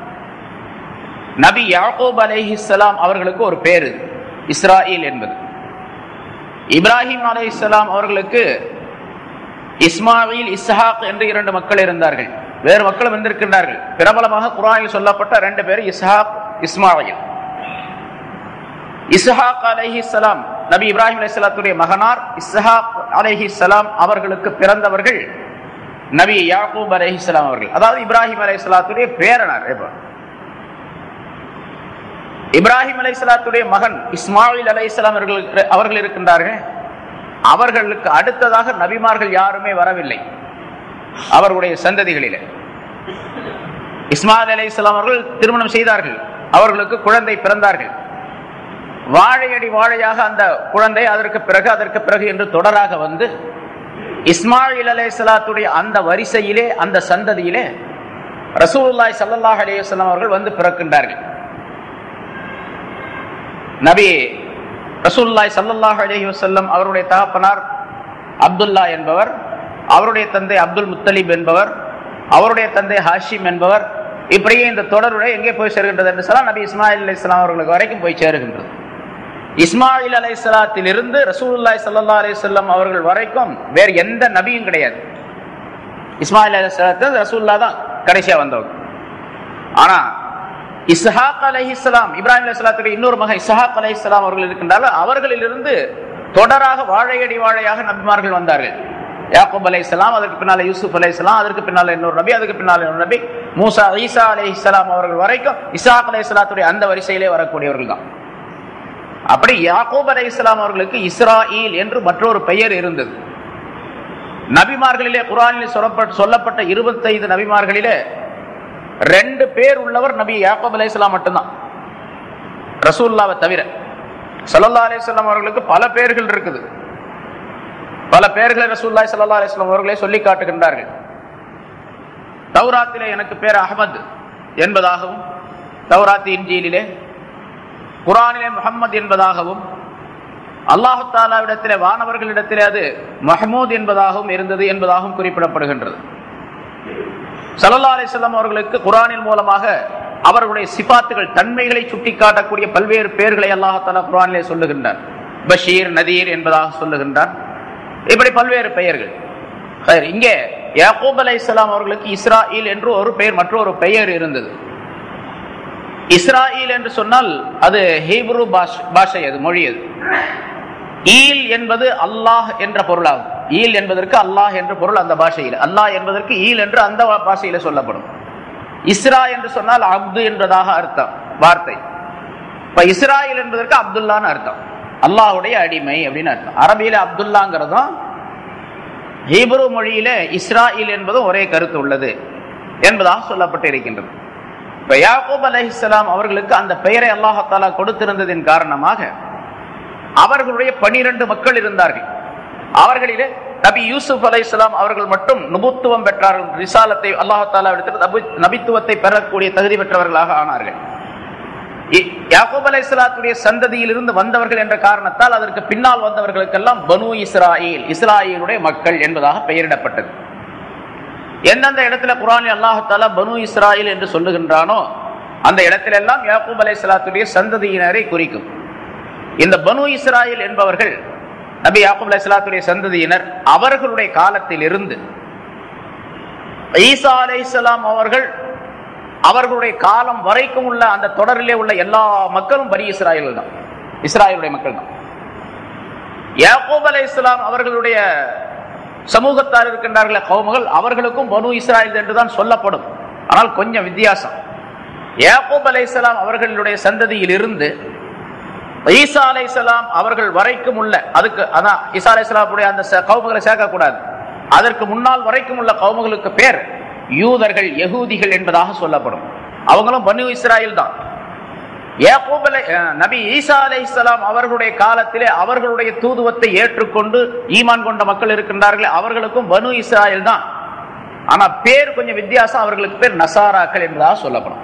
நபி யாக்கூப் அலைஹிஸ்ஸலாம் அவர்களுக்கு ஒரு பேரு இஸ்ராயில் என்பது இப்ராஹிம் அலைஹிஸ்ஸலாம் அவர்களுக்கு இஸ்மாயில் இஸ்ஹாக் என்று இரண்டு மக்கள் இருந்தார்கள் வேறு மக்களும் வந்திருக்கின்றார்கள் பிரபலமாக குரானில் சொல்லப்பட்ட ரெண்டு பேர் இஸ்ஹாக் இஸ்மாயில் இஸ்ஹாக் அலைஹிஸ்ஸலாம் நபி இப்ராஹிம் அலைஹிஸ்ஸலாத்துடைய மகனார் இஸ்ஹாக் அலைஹிஸ்ஸலாம் அவர்களுக்கு பிறந்தவர்கள் நபி யாக்கூப் அலைஹிஸ்ஸலாம் அவர்கள் அதாவது இப்ராஹிம் அலைஹிஸ்ஸலாத்துடைய பேரனார் இப்போ இப்ராஹிம் அலைஹிஸ்ஸலாத்துடைய மகன் இஸ்மாயில் அலைஹிஸ்ஸலாம் அவர்கள் அவர்கள் இருக்கின்றார்கள் அவர்களுக்கு அடுத்ததாக நபிமார்கள் யாருமே வரவில்லை அவர்களுடைய சந்ததிகளிலே இஸ்மாயில் அலைஹிஸ்ஸலாம் அவர்கள் திருமணம் செய்தார்கள் அவர்களுக்கு குழந்தை பிறந்தார்கள் வாழையடி வாழையாக அந்த குழந்தை அதற்கு பிறகு அதற்கு பிறகு என்று தொடராக வந்து இஸ்மாயில் அலைஹிஸ்ஸலாத்துடைய அந்த வரிசையிலே அந்த சந்ததியிலே ரசூலுல்லாஹி ஸல்லல்லாஹு அலைஹி வஸல்லம் அவர்கள் வந்து பிறக்கின்றார்கள் நபி ரசூல்லாய் சல்லல்லாஹ் அலஹி வசல்லம் அவருடைய தகப்பனார் அப்துல்லா என்பவர் அவருடைய தந்தை அப்துல் முத்தலிப் என்பவர் அவருடைய தந்தை ஹாஷிம் என்பவர் இப்படியே இந்த தொடருடைய எங்கே போய் சேர்கின்றது என்று சொன்னால் நபி இஸ்மாயில் அலி இஸ்லாம் அவர்களுக்கு வரைக்கும் போய் சேருகின்றது இஸ்மாயில் அலை இஸ்லாத்தில் இருந்து ரசூல்லாய் சல்லா அலி சொல்லம் அவர்கள் வரைக்கும் வேறு எந்த நபியும் கிடையாது இஸ்மாயில் அலி இஸ்லாத்தில் ரசூல்லா தான் கடைசியா வந்தவங்க ஆனா இஸ்ஹாக் அலைஹிஸ்லாம் இப்ராஹிம் அலைஹிஸ்லாத்துடைய இன்னொரு மகன் இஸ்ஹாக் அலைஹிஸ்லாம் அவர்கள் இருக்கின்றார்கள் அவர்களிலிருந்து தொடராக வாழையடி வாழையாக நபிமார்கள் வந்தார்கள் யாக்கூப் அலைஹிஸ்லாம் அதற்கு பின்னால யூசுப் அலைஹிஸ்லாம் அதற்கு பின்னால இன்னொரு நபி அதுக்கு பின்னால இன்னொரு நபி மூசா ஈசா அலைஹிஸ்லாம் அவர்கள் வரைக்கும் இஸ்ஹாக் அலைஹிஸ்லாத்துடைய அந்த வரிசையிலே வரக்கூடியவர்கள் தான் அப்படி யாக்கூப் அலைஹிஸ்லாம் அவர்களுக்கு இஸ்ராயில் என்று மற்றொரு பெயர் இருந்தது நபிமார்களிலே குரானில் சொல்லப்பட்ட சொல்லப்பட்ட இருபத்தைந்து நபிமார்களிலே ரெண்டு பேர் உள்ளவர் நபி யாக்கப் அலையாம் மட்டும்தான் ரசூல்லாவை தவிர சல்லல்லா அலிஸ்லாம் அவர்களுக்கு பல பேர்கள் இருக்குது பல பேர்களை ரசூல்லாய் சல்லா அலிஸ்லாம் அவர்களே சொல்லி காட்டுகின்றார்கள் தௌராத்திலே எனக்கு பேர் அகமது என்பதாகவும் தௌராத்தி இன்ஜீலிலே குரானிலே முகம்மது என்பதாகவும் அல்லாஹு தாலாவிடத்திலே வானவர்களிடத்திலே அது மஹமூத் என்பதாகவும் இருந்தது என்பதாகவும் குறிப்பிடப்படுகின்றது சல்லா அலிஸ்லாம் அவர்களுக்கு குரானின் மூலமாக அவர்களுடைய சிபாத்துகள் தன்மைகளை சுட்டிக்காட்டக்கூடிய பல்வேறு பெயர்களை அல்லாஹால குரானிலே சொல்லுகின்றார் பஷீர் நதீர் என்பதாக சொல்லுகின்றார் இப்படி பல்வேறு பெயர்கள் இங்கே யாக்கூப் அலை இஸ்லாம் அவர்களுக்கு இஸ்ராயில் என்று ஒரு பெயர் மற்றொரு பெயர் இருந்தது இஸ்ராயில் என்று சொன்னால் அது ஹீப்ரு பாஷை அது மொழி அது ஈல் என்பது அல்லாஹ் என்ற பொருளாகும் ஈல் என்பதற்கு அல்லாஹ் என்ற பொருள் அந்த பாஷையில் அல்லாஹ் என்பதற்கு ஈல் என்று அந்த பாஷையில சொல்லப்படும் இஸ்ரா என்று சொன்னால் அப்து என்பதாக அர்த்தம் வார்த்தை இப்ப இஸ்ராயில் என்பதற்கு அப்துல்லான்னு அர்த்தம் அல்லாஹுடைய அடிமை அப்படின்னு அர்த்தம் அரபியில அப்துல்லாங்கிறதும் ஹீப்ரு மொழியில இஸ்ராயில் என்பதும் ஒரே கருத்து உள்ளது என்பதாக சொல்லப்பட்டு இருக்கின்றது இப்ப யாக்கூப் அலஹிஸ்லாம் அவர்களுக்கு அந்த பெயரை அல்லாஹாலா கொடுத்திருந்ததின் காரணமாக அவர்களுடைய பனிரெண்டு மக்கள் இருந்தார்கள் அவர்களிலே நபி யூசுப் அலை அவர்கள் மட்டும் நுபுத்துவம் பெற்றார்கள் ரிசாலத்தை அல்லாஹாலா நபித்துவத்தை பெறக்கூடிய தகுதி பெற்றவர்களாக ஆனார்கள் யாக்கூப் அலை சலாத்துடைய சந்ததியிலிருந்து வந்தவர்கள் என்ற காரணத்தால் அதற்கு பின்னால் வந்தவர்களுக்கெல்லாம் பனு இஸ்ராயில் இஸ்ராயிலுடைய மக்கள் என்பதாக பெயரிடப்பட்டது எந்தெந்த இடத்துல குரானில் அல்லாஹாலா பனு இஸ்ராயில் என்று சொல்லுகின்றானோ அந்த இடத்துல எல்லாம் யாக்கூப் அலை சலாத்துடைய சந்ததியினரை குறிக்கும் இந்த பனு இஸ்ராயில் என்பவர்கள் நபி யாக்கூப் அலை சலாத்துடைய சந்ததியினர் அவர்களுடைய காலத்தில் இருந்து ஈசா அலை அவர்கள் அவர்களுடைய காலம் வரைக்கும் உள்ள அந்த தொடரிலே உள்ள எல்லா மக்களும் பனி இஸ்ராயல் தான் இஸ்ராயலுடைய மக்கள் தான் யாக்கூப் அலை இஸ்லாம் அவர்களுடைய சமூகத்தார் இருக்கின்றார்கள் கவுமுகள் அவர்களுக்கும் பனு இஸ்ராயல் என்றுதான் சொல்லப்படும் ஆனால் கொஞ்சம் வித்தியாசம் யாக்கூப் அலை அவர்களுடைய சந்ததியில் இருந்து ஈசா அலை அவர்கள் வரைக்கும் உள்ள அதுக்கு அதான் ஈசா அலை அந்த கவுமுகளை சேர்க்கக்கூடாது அதற்கு முன்னால் வரைக்கும் உள்ள கவுமுகளுக்கு பேர் யூதர்கள் யகூதிகள் என்பதாக சொல்லப்படும் அவங்களும் பனு இஸ்ராயல் தான் நபி ஈசா அலை இஸ்லாம் அவர்களுடைய காலத்திலே அவர்களுடைய தூதுவத்தை ஏற்றுக்கொண்டு ஈமான் கொண்ட மக்கள் இருக்கின்றார்கள் அவர்களுக்கும் பனு இஸ்ராயல் தான் ஆனா பேர் கொஞ்சம் வித்தியாசம் அவர்களுக்கு பேர் நசாராக்கள் என்பதாக சொல்லப்படும்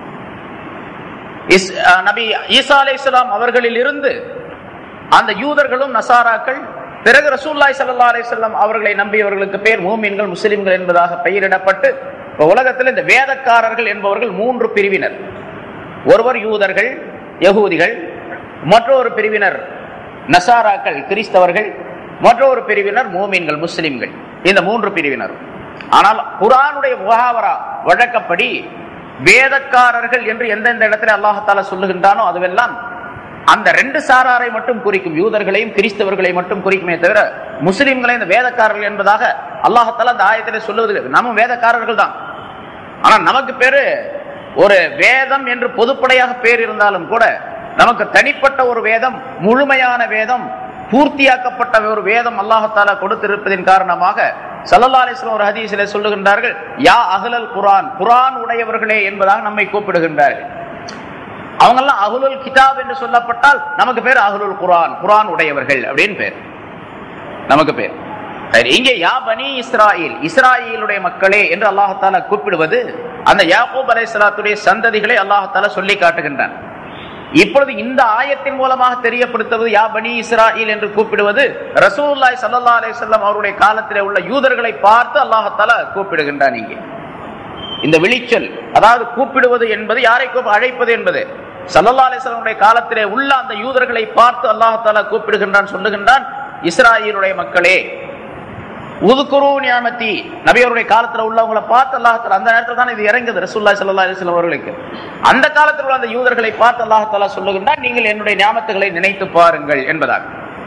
நபி ஈசா அலை இஸ்லாம் அவர்களில் இருந்து அந்த யூதர்களும் நசாராக்கள் பிறகு ரசூல்லாய் சல்லா அலிசல்லாம் அவர்களை நம்பியவர்களுக்கு பேர் மூமின்கள் முஸ்லிம்கள் என்பதாக பெயரிடப்பட்டு உலகத்தில் இந்த வேதக்காரர்கள் என்பவர்கள் மூன்று பிரிவினர் ஒருவர் யூதர்கள் யகூதிகள் மற்றொரு பிரிவினர் நசாராக்கள் கிறிஸ்தவர்கள் மற்றொரு பிரிவினர் மூமின்கள் முஸ்லிம்கள் இந்த மூன்று பிரிவினர் ஆனால் குரானுடைய முகாவரா வழக்கப்படி வேதக்காரர்கள் என்று எந்தெந்த இடத்துல அல்லாஹால சொல்லுகின்றானோ அதுவெல்லாம் அந்த ரெண்டு சாராரை மட்டும் குறிக்கும் யூதர்களையும் கிறிஸ்தவர்களை மட்டும் குறிக்குமே தவிர முஸ்லிம்களை இந்த வேதக்காரர்கள் என்பதாக அல்லாஹால அந்த ஆயத்திலே சொல்லுவது நம்ம வேதக்காரர்கள் தான் ஆனா நமக்கு பேரு ஒரு வேதம் என்று பொதுப்படையாக பேர் இருந்தாலும் கூட நமக்கு தனிப்பட்ட ஒரு வேதம் முழுமையான வேதம் பூர்த்தியாக்கப்பட்ட ஒரு வேதம் அல்லாஹால கொடுத்திருப்பதின் காரணமாக சல்லல்லா அலிஸ்லாம் ஒரு ஹதீசில சொல்லுகின்றார்கள் யா அகலல் குரான் குரான் உடையவர்களே என்பதாக நம்மை கூப்பிடுகின்றார்கள் அவங்கெல்லாம் அகுலுல் கிதாப் என்று சொல்லப்பட்டால் நமக்கு பேர் அகுலுல் குரான் குரான் உடையவர்கள் அப்படின்னு பேர் நமக்கு பேர் இங்கே யா பனி இஸ்ராயில் இஸ்ராயிலுடைய மக்களே என்று அல்லாஹால கூப்பிடுவது அந்த யாக்கூப் அலை சலாத்துடைய சந்ததிகளை அல்லாஹால சொல்லி காட்டுகின்றான் இப்பொழுது இந்த ஆயத்தின் மூலமாக தெரியப்படுத்துவது யா பனி இஸ்ராயில் என்று கூப்பிடுவது ரசூல்லாய் சல்லா அலி சொல்லம் அவருடைய காலத்திலே உள்ள யூதர்களை பார்த்து அல்லாஹால கூப்பிடுகின்றான் இங்கே இந்த விழிச்சல் அதாவது கூப்பிடுவது என்பது யாரை அழைப்பது என்பது சல்லல்லா அலிஸ்லமுடைய காலத்திலே உள்ள அந்த யூதர்களை பார்த்து அல்லாஹால கூப்பிடுகின்றான் சொல்லுகின்றான் இஸ்ராயிலுடைய மக்களே உதுக்குரு நியாமத்தி நபியருடைய காலத்துல உள்ளவங்களை பார்த்து அல்லாஹால அந்த நேரத்தில் தான் இது இறங்குது ரசூல்லா சல்லா அலிஸ்லாம் அவர்களுக்கு அந்த காலத்தில் உள்ள அந்த யூதர்களை பார்த்து அல்லாஹால சொல்லுகின்றான் நீங்கள் என்னுடைய ஞாபகத்துகளை நினைத்து பாருங்கள் என்பதாக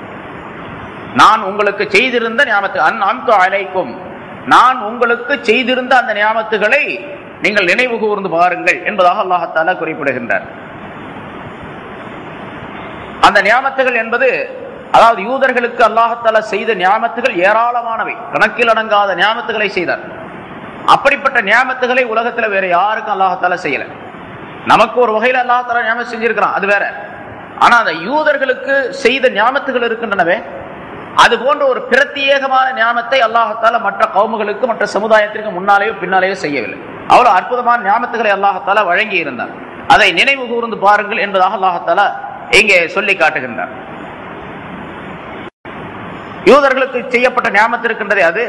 நான் உங்களுக்கு செய்திருந்த ஞாபகத்து அன் அம்து அலைக்கும் நான் உங்களுக்கு செய்திருந்த அந்த ஞாபகத்துகளை நீங்கள் நினைவு கூர்ந்து பாருங்கள் என்பதாக அல்லாஹால குறிப்பிடுகின்றார் அந்த ஞாபகத்துகள் என்பது அதாவது யூதர்களுக்கு அல்லாஹால செய்த ஞாபகத்துகள் ஏராளமானவை கணக்கில் அடங்காத ஞாபகத்துகளை செய்தார் அப்படிப்பட்ட ஞாபகத்துகளை உலகத்தில் வேற யாருக்கும் அல்லாஹால செய்யல நமக்கு ஒரு வகையில் அல்லாஹால ஞாபகம் செஞ்சிருக்கிறான் அது வேற ஆனா அந்த யூதர்களுக்கு செய்த ஞாபகத்துகள் இருக்கின்றனவே அது போன்ற ஒரு பிரத்யேகமான ஞாபகத்தை அல்லாஹால மற்ற கவுமுகளுக்கு மற்ற சமுதாயத்திற்கு முன்னாலேயோ பின்னாலேயோ செய்யவில்லை அவ்வளவு அற்புதமான ஞாபகத்துகளை அல்லாஹால வழங்கி இருந்தார் அதை நினைவு கூர்ந்து பாருங்கள் என்பதாக அல்லாஹால இங்கே சொல்லி காட்டுகின்றார் யூதர்களுக்கு செய்யப்பட்ட ஞாபகத்து இருக்கின்றதே அது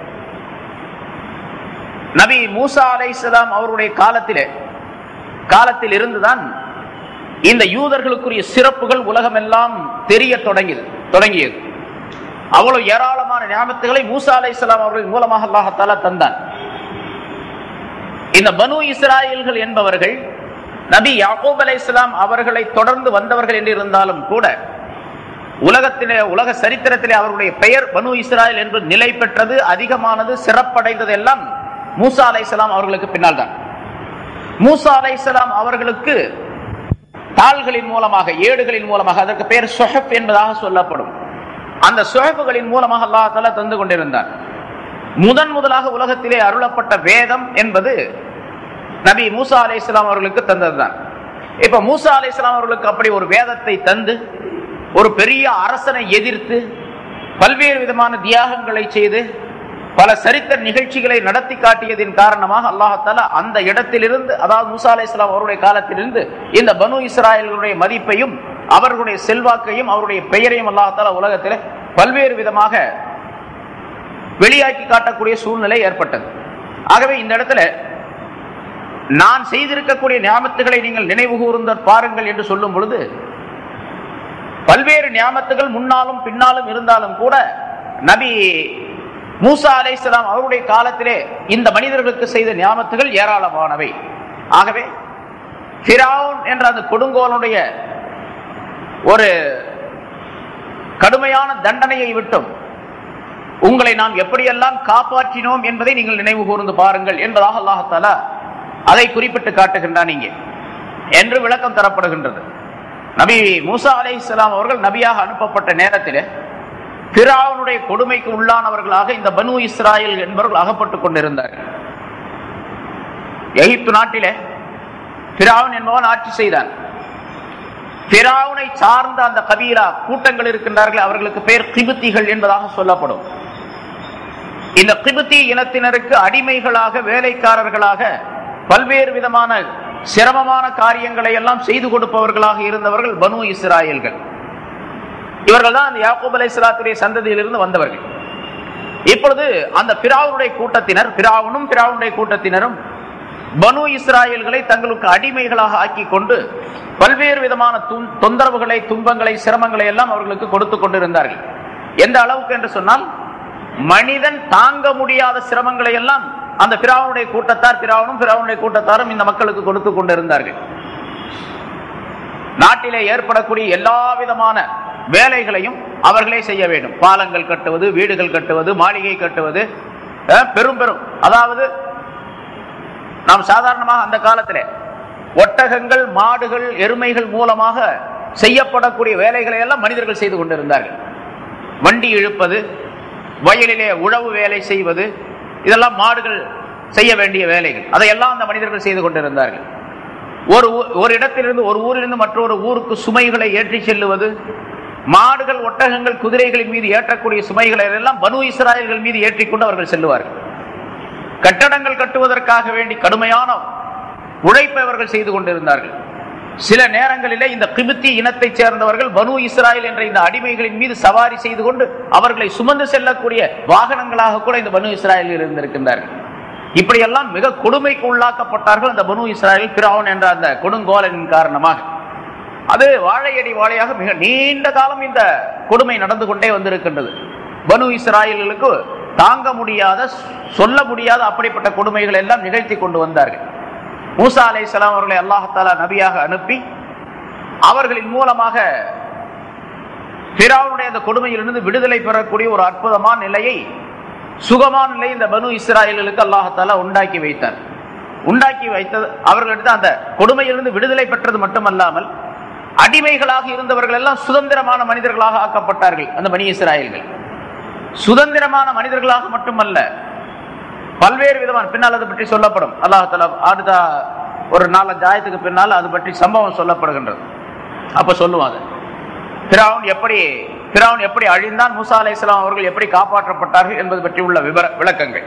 நபி மூசா அலை அவருடைய காலத்திலே காலத்தில் இருந்துதான் இந்த யூதர்களுக்குரிய சிறப்புகள் உலகம் எல்லாம் தெரிய தொடங்கியது தொடங்கியது அவ்வளவு ஏராளமான ஞாபகத்துகளை மூசா அலை அவர்கள் மூலமாக அல்லாஹால தந்தான் இந்த பனு இஸ்ராயல்கள் என்பவர்கள் நபி யாக்கூப் அலை அவர்களை தொடர்ந்து வந்தவர்கள் என்று இருந்தாலும் கூட உலகத்திலே உலக சரித்திரத்திலே அவருடைய பெயர் பனு இஸ்ராயல் என்று நிலை பெற்றது அதிகமானது சிறப்படைந்தது எல்லாம் மூசா அலை அவர்களுக்கு பின்னால் தான் மூசா அலை அவர்களுக்கு தாள்களின் மூலமாக ஏடுகளின் மூலமாக அதற்கு பெயர் சொஹப் என்பதாக சொல்லப்படும் அந்த சுழப்புகளின் மூலமாக அல்லாஹால தந்து கொண்டிருந்தார் முதன் முதலாக உலகத்திலே அருளப்பட்ட வேதம் என்பது நபி மூசா அலை இஸ்லாம் அவர்களுக்கு தந்ததுதான் இப்ப மூசா அலை இஸ்லாம் அவர்களுக்கு அப்படி ஒரு வேதத்தை தந்து ஒரு பெரிய அரசனை எதிர்த்து பல்வேறு விதமான தியாகங்களை செய்து பல சரித்திர நிகழ்ச்சிகளை நடத்தி காட்டியதின் காரணமாக அல்லாஹால அந்த இடத்திலிருந்து அதாவது மூசா அலை இஸ்லாம் அவருடைய காலத்திலிருந்து இந்த பனு இஸ்ராயல்களுடைய மதிப்பையும் அவர்களுடைய செல்வாக்கையும் அவருடைய பெயரையும் அல்லாஹால உலகத்தில் பல்வேறு விதமாக வெளியாக்கி காட்டக்கூடிய சூழ்நிலை ஏற்பட்டது ஆகவே இந்த இடத்துல நான் செய்திருக்கக்கூடிய ஞாபகத்துகளை நீங்கள் நினைவு கூர்ந்த பாருங்கள் என்று சொல்லும் பொழுது பல்வேறு ஞாபகத்துகள் முன்னாலும் பின்னாலும் இருந்தாலும் கூட நபி மூசா அலை அவருடைய காலத்திலே இந்த மனிதர்களுக்கு செய்த ஞாபகத்துகள் ஏராளமானவை ஆகவே ஃபிரௌன் என்ற அந்த கொடுங்கோலனுடைய ஒரு கடுமையான தண்டனையை விட்டும் உங்களை நாம் எப்படியெல்லாம் காப்பாற்றினோம் என்பதை நீங்கள் நினைவு கூர்ந்து பாருங்கள் என்பதாக அல்லாஹால அதை குறிப்பிட்டு காட்டுகின்றான் இங்கே என்று விளக்கம் தரப்படுகின்றது நபி மூசா அலை இஸ்லாம் அவர்கள் நபியாக அனுப்பப்பட்ட நேரத்தில் பிராவனுடைய கொடுமைக்கு உள்ளானவர்களாக இந்த பனு இஸ்ராயல் என்பவர்கள் அகப்பட்டுக் கொண்டிருந்தார்கள் எகிப்து நாட்டிலே பிராவன் என்பவன் ஆட்சி செய்தான் பிராவுனை சார்ந்த அந்த கபீரா கூட்டங்கள் இருக்கின்றார்கள் அவர்களுக்கு பெயர் கிபுத்திகள் என்பதாக சொல்லப்படும் இந்த கிபுத்தி இனத்தினருக்கு அடிமைகளாக வேலைக்காரர்களாக பல்வேறு விதமான சிரமமான காரியங்களை எல்லாம் செய்து கொடுப்பவர்களாக இருந்தவர்கள் பனு இஸ்ராயல்கள் இவர்கள் தான் அந்த யாக்கூப் அலை சலாத்துடைய சந்ததியிலிருந்து வந்தவர்கள் இப்பொழுது அந்த பிராவுடைய கூட்டத்தினர் பிராவனும் பிராவுடைய கூட்டத்தினரும் பனு இஸ்ராயல்களை தங்களுக்கு அடிமைகளாக ஆக்கி கொண்டு பல்வேறு விதமான தொந்தரவுகளை துன்பங்களை சிரமங்களை எல்லாம் அவர்களுக்கு கொடுத்து கொண்டிருந்தார்கள் எந்த அளவுக்கு என்று சொன்னால் மனிதன் தாங்க முடியாத சிரமங்களை எல்லாம் அந்த பிராவனுடைய கூட்டத்தார் பிராவனும் பிராவனுடைய கூட்டத்தாரும் இந்த மக்களுக்கு கொடுத்து கொண்டிருந்தார்கள் நாட்டிலே ஏற்படக்கூடிய எல்லா விதமான வேலைகளையும் அவர்களே செய்ய வேண்டும் பாலங்கள் கட்டுவது வீடுகள் கட்டுவது மாளிகை கட்டுவது பெரும் பெரும் அதாவது நாம் சாதாரணமாக அந்த காலத்தில் ஒட்டகங்கள் மாடுகள் எருமைகள் மூலமாக செய்யப்படக்கூடிய வேலைகளை எல்லாம் மனிதர்கள் செய்து கொண்டிருந்தார்கள் வண்டி இழுப்பது வயலிலே உழவு வேலை செய்வது இதெல்லாம் மாடுகள் செய்ய வேண்டிய வேலைகள் அதையெல்லாம் அந்த மனிதர்கள் செய்து கொண்டிருந்தார்கள் ஒரு ஒரு இடத்திலிருந்து ஒரு ஊரிலிருந்து மற்றொரு ஊருக்கு சுமைகளை ஏற்றி செல்லுவது மாடுகள் ஒட்டகங்கள் குதிரைகளின் மீது ஏற்றக்கூடிய சுமைகளை எல்லாம் பனு இஸ்ராயல்கள் மீது ஏற்றிக்கொண்டு அவர்கள் செல்லுவார்கள் கட்டடங்கள் கட்டுவதற்காக வேண்டி கடுமையான உழைப்பை அவர்கள் செய்து கொண்டிருந்தார்கள் சில நேரங்களிலே இந்த கிபித்தி இனத்தை சேர்ந்தவர்கள் பனு இஸ்ராயல் என்ற இந்த அடிமைகளின் மீது சவாரி செய்து கொண்டு அவர்களை சுமந்து செல்லக்கூடிய வாகனங்களாக கூட இந்த பனு இஸ்ராயலில் இருந்திருக்கின்றார்கள் இப்படியெல்லாம் மிக கொடுமைக்கு உள்ளாக்கப்பட்டார்கள் அந்த பனு இஸ்ராயல் பிராவன் என்ற அந்த கொடுங்கோலனின் காரணமாக அது வாழையடி வாழையாக மிக நீண்ட காலம் இந்த கொடுமை நடந்து கொண்டே வந்திருக்கின்றது பனு இஸ்ராயல்களுக்கு தாங்க முடியாத சொல்ல முடியாத அப்படிப்பட்ட கொடுமைகள் எல்லாம் நிகழ்த்தி கொண்டு வந்தார்கள் மூசா அலை சலாம் அவர்களை அல்லாஹாலா நபியாக அனுப்பி அவர்களின் மூலமாக பிராவுடைய அந்த கொடுமையிலிருந்து விடுதலை பெறக்கூடிய ஒரு அற்புதமான நிலையை சுகமான நிலை இந்த பனு இஸ்ராயல்களுக்கு அல்லாஹாலா உண்டாக்கி வைத்தார் உண்டாக்கி வைத்தது அவர்களிடத்து அந்த கொடுமையிலிருந்து விடுதலை பெற்றது மட்டுமல்லாமல் அடிமைகளாக இருந்தவர்கள் எல்லாம் சுதந்திரமான மனிதர்களாக ஆக்கப்பட்டார்கள் அந்த பனி இஸ்ராயல்கள் சுதந்திரமான மனிதர்களாக மட்டுமல்ல பல்வேறு விதமான பின்னால் அது பற்றி சொல்லப்படும் அல்லாஹால அடுத்த ஒரு நாலஞ்சு ஆயத்துக்கு பின்னால் அது பற்றி சம்பவம் சொல்லப்படுகின்றது அப்ப சொல்லுவாங்க பிராவுன் எப்படி பிராவுன் எப்படி அழிந்தான் முசா அலை இஸ்லாம் அவர்கள் எப்படி காப்பாற்றப்பட்டார்கள் என்பது பற்றி உள்ள விவர விளக்கங்கள்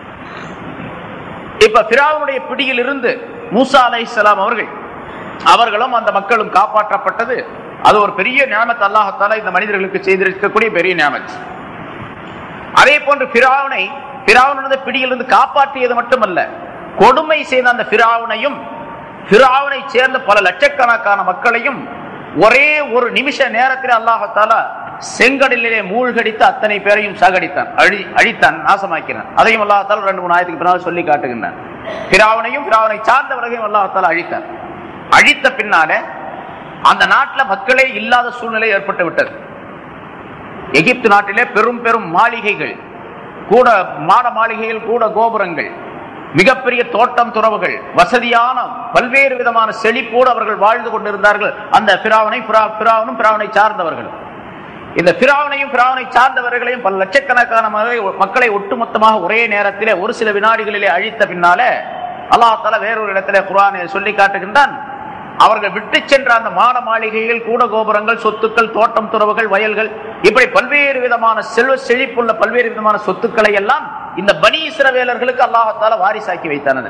இப்ப பிராவுனுடைய பிடியில் இருந்து மூசா அலை இஸ்லாம் அவர்கள் அவர்களும் அந்த மக்களும் காப்பாற்றப்பட்டது அது ஒரு பெரிய ஞாபகத்தை அல்லாஹத்தால இந்த மனிதர்களுக்கு செய்திருக்கக்கூடிய பெரிய ஞாபகம் அதே போன்று பிராவனை பிராவனது பிடியிலிருந்து காப்பாற்றியது மட்டுமல்ல கொடுமை செய்த அந்த பிராவனையும் பிராவனை சேர்ந்த பல லட்சக்கணக்கான மக்களையும் ஒரே ஒரு நிமிஷ நேரத்தில் அல்லாஹத்தால செங்கடலிலே மூழ்கடித்து அத்தனை பேரையும் சாகடித்தான் அழி அழித்தான் நாசமாக்கினான் அதையும் அல்லாஹால ரெண்டு மூணு ஆயிரத்துக்கு பின்னால் சொல்லி காட்டுகின்றான் பிராவனையும் பிராவனை சார்ந்தவர்களையும் அல்லாஹால அழித்தான் அழித்த பின்னால அந்த நாட்டில் மக்களே இல்லாத சூழ்நிலை ஏற்பட்டு விட்டது எகிப்து நாட்டிலே பெரும் பெரும் மாளிகைகள் கூட மாட மாளிகைகள் கூட கோபுரங்கள் மிகப்பெரிய தோட்டம் துறவுகள் வசதியான பல்வேறு விதமான செழிப்போடு அவர்கள் வாழ்ந்து கொண்டிருந்தார்கள் அந்த பிராவனை பிராவனும் பிராவனை சார்ந்தவர்கள் இந்த பிராவனையும் பிராவனை சார்ந்தவர்களையும் பல லட்சக்கணக்கான மக்களை ஒட்டுமொத்தமாக ஒரே நேரத்திலே ஒரு சில வினாடிகளிலே அழித்த பின்னாலே அல்லாஹால வேறொரு இடத்திலே குரானை சொல்லி காட்டுகின்றான் அவர்கள் விட்டு சென்ற அந்த மாட மாளிகைகள் கூட கோபுரங்கள் சொத்துக்கள் தோட்டம் துறவுகள் வயல்கள் இப்படி பல்வேறு விதமான செல்வ செழிப்புள்ள பல்வேறு விதமான சொத்துக்களை எல்லாம் இந்த பனி இஸ்ரவேலர்களுக்கு அல்லாஹத்தால வாரிசாக்கி வைத்தானது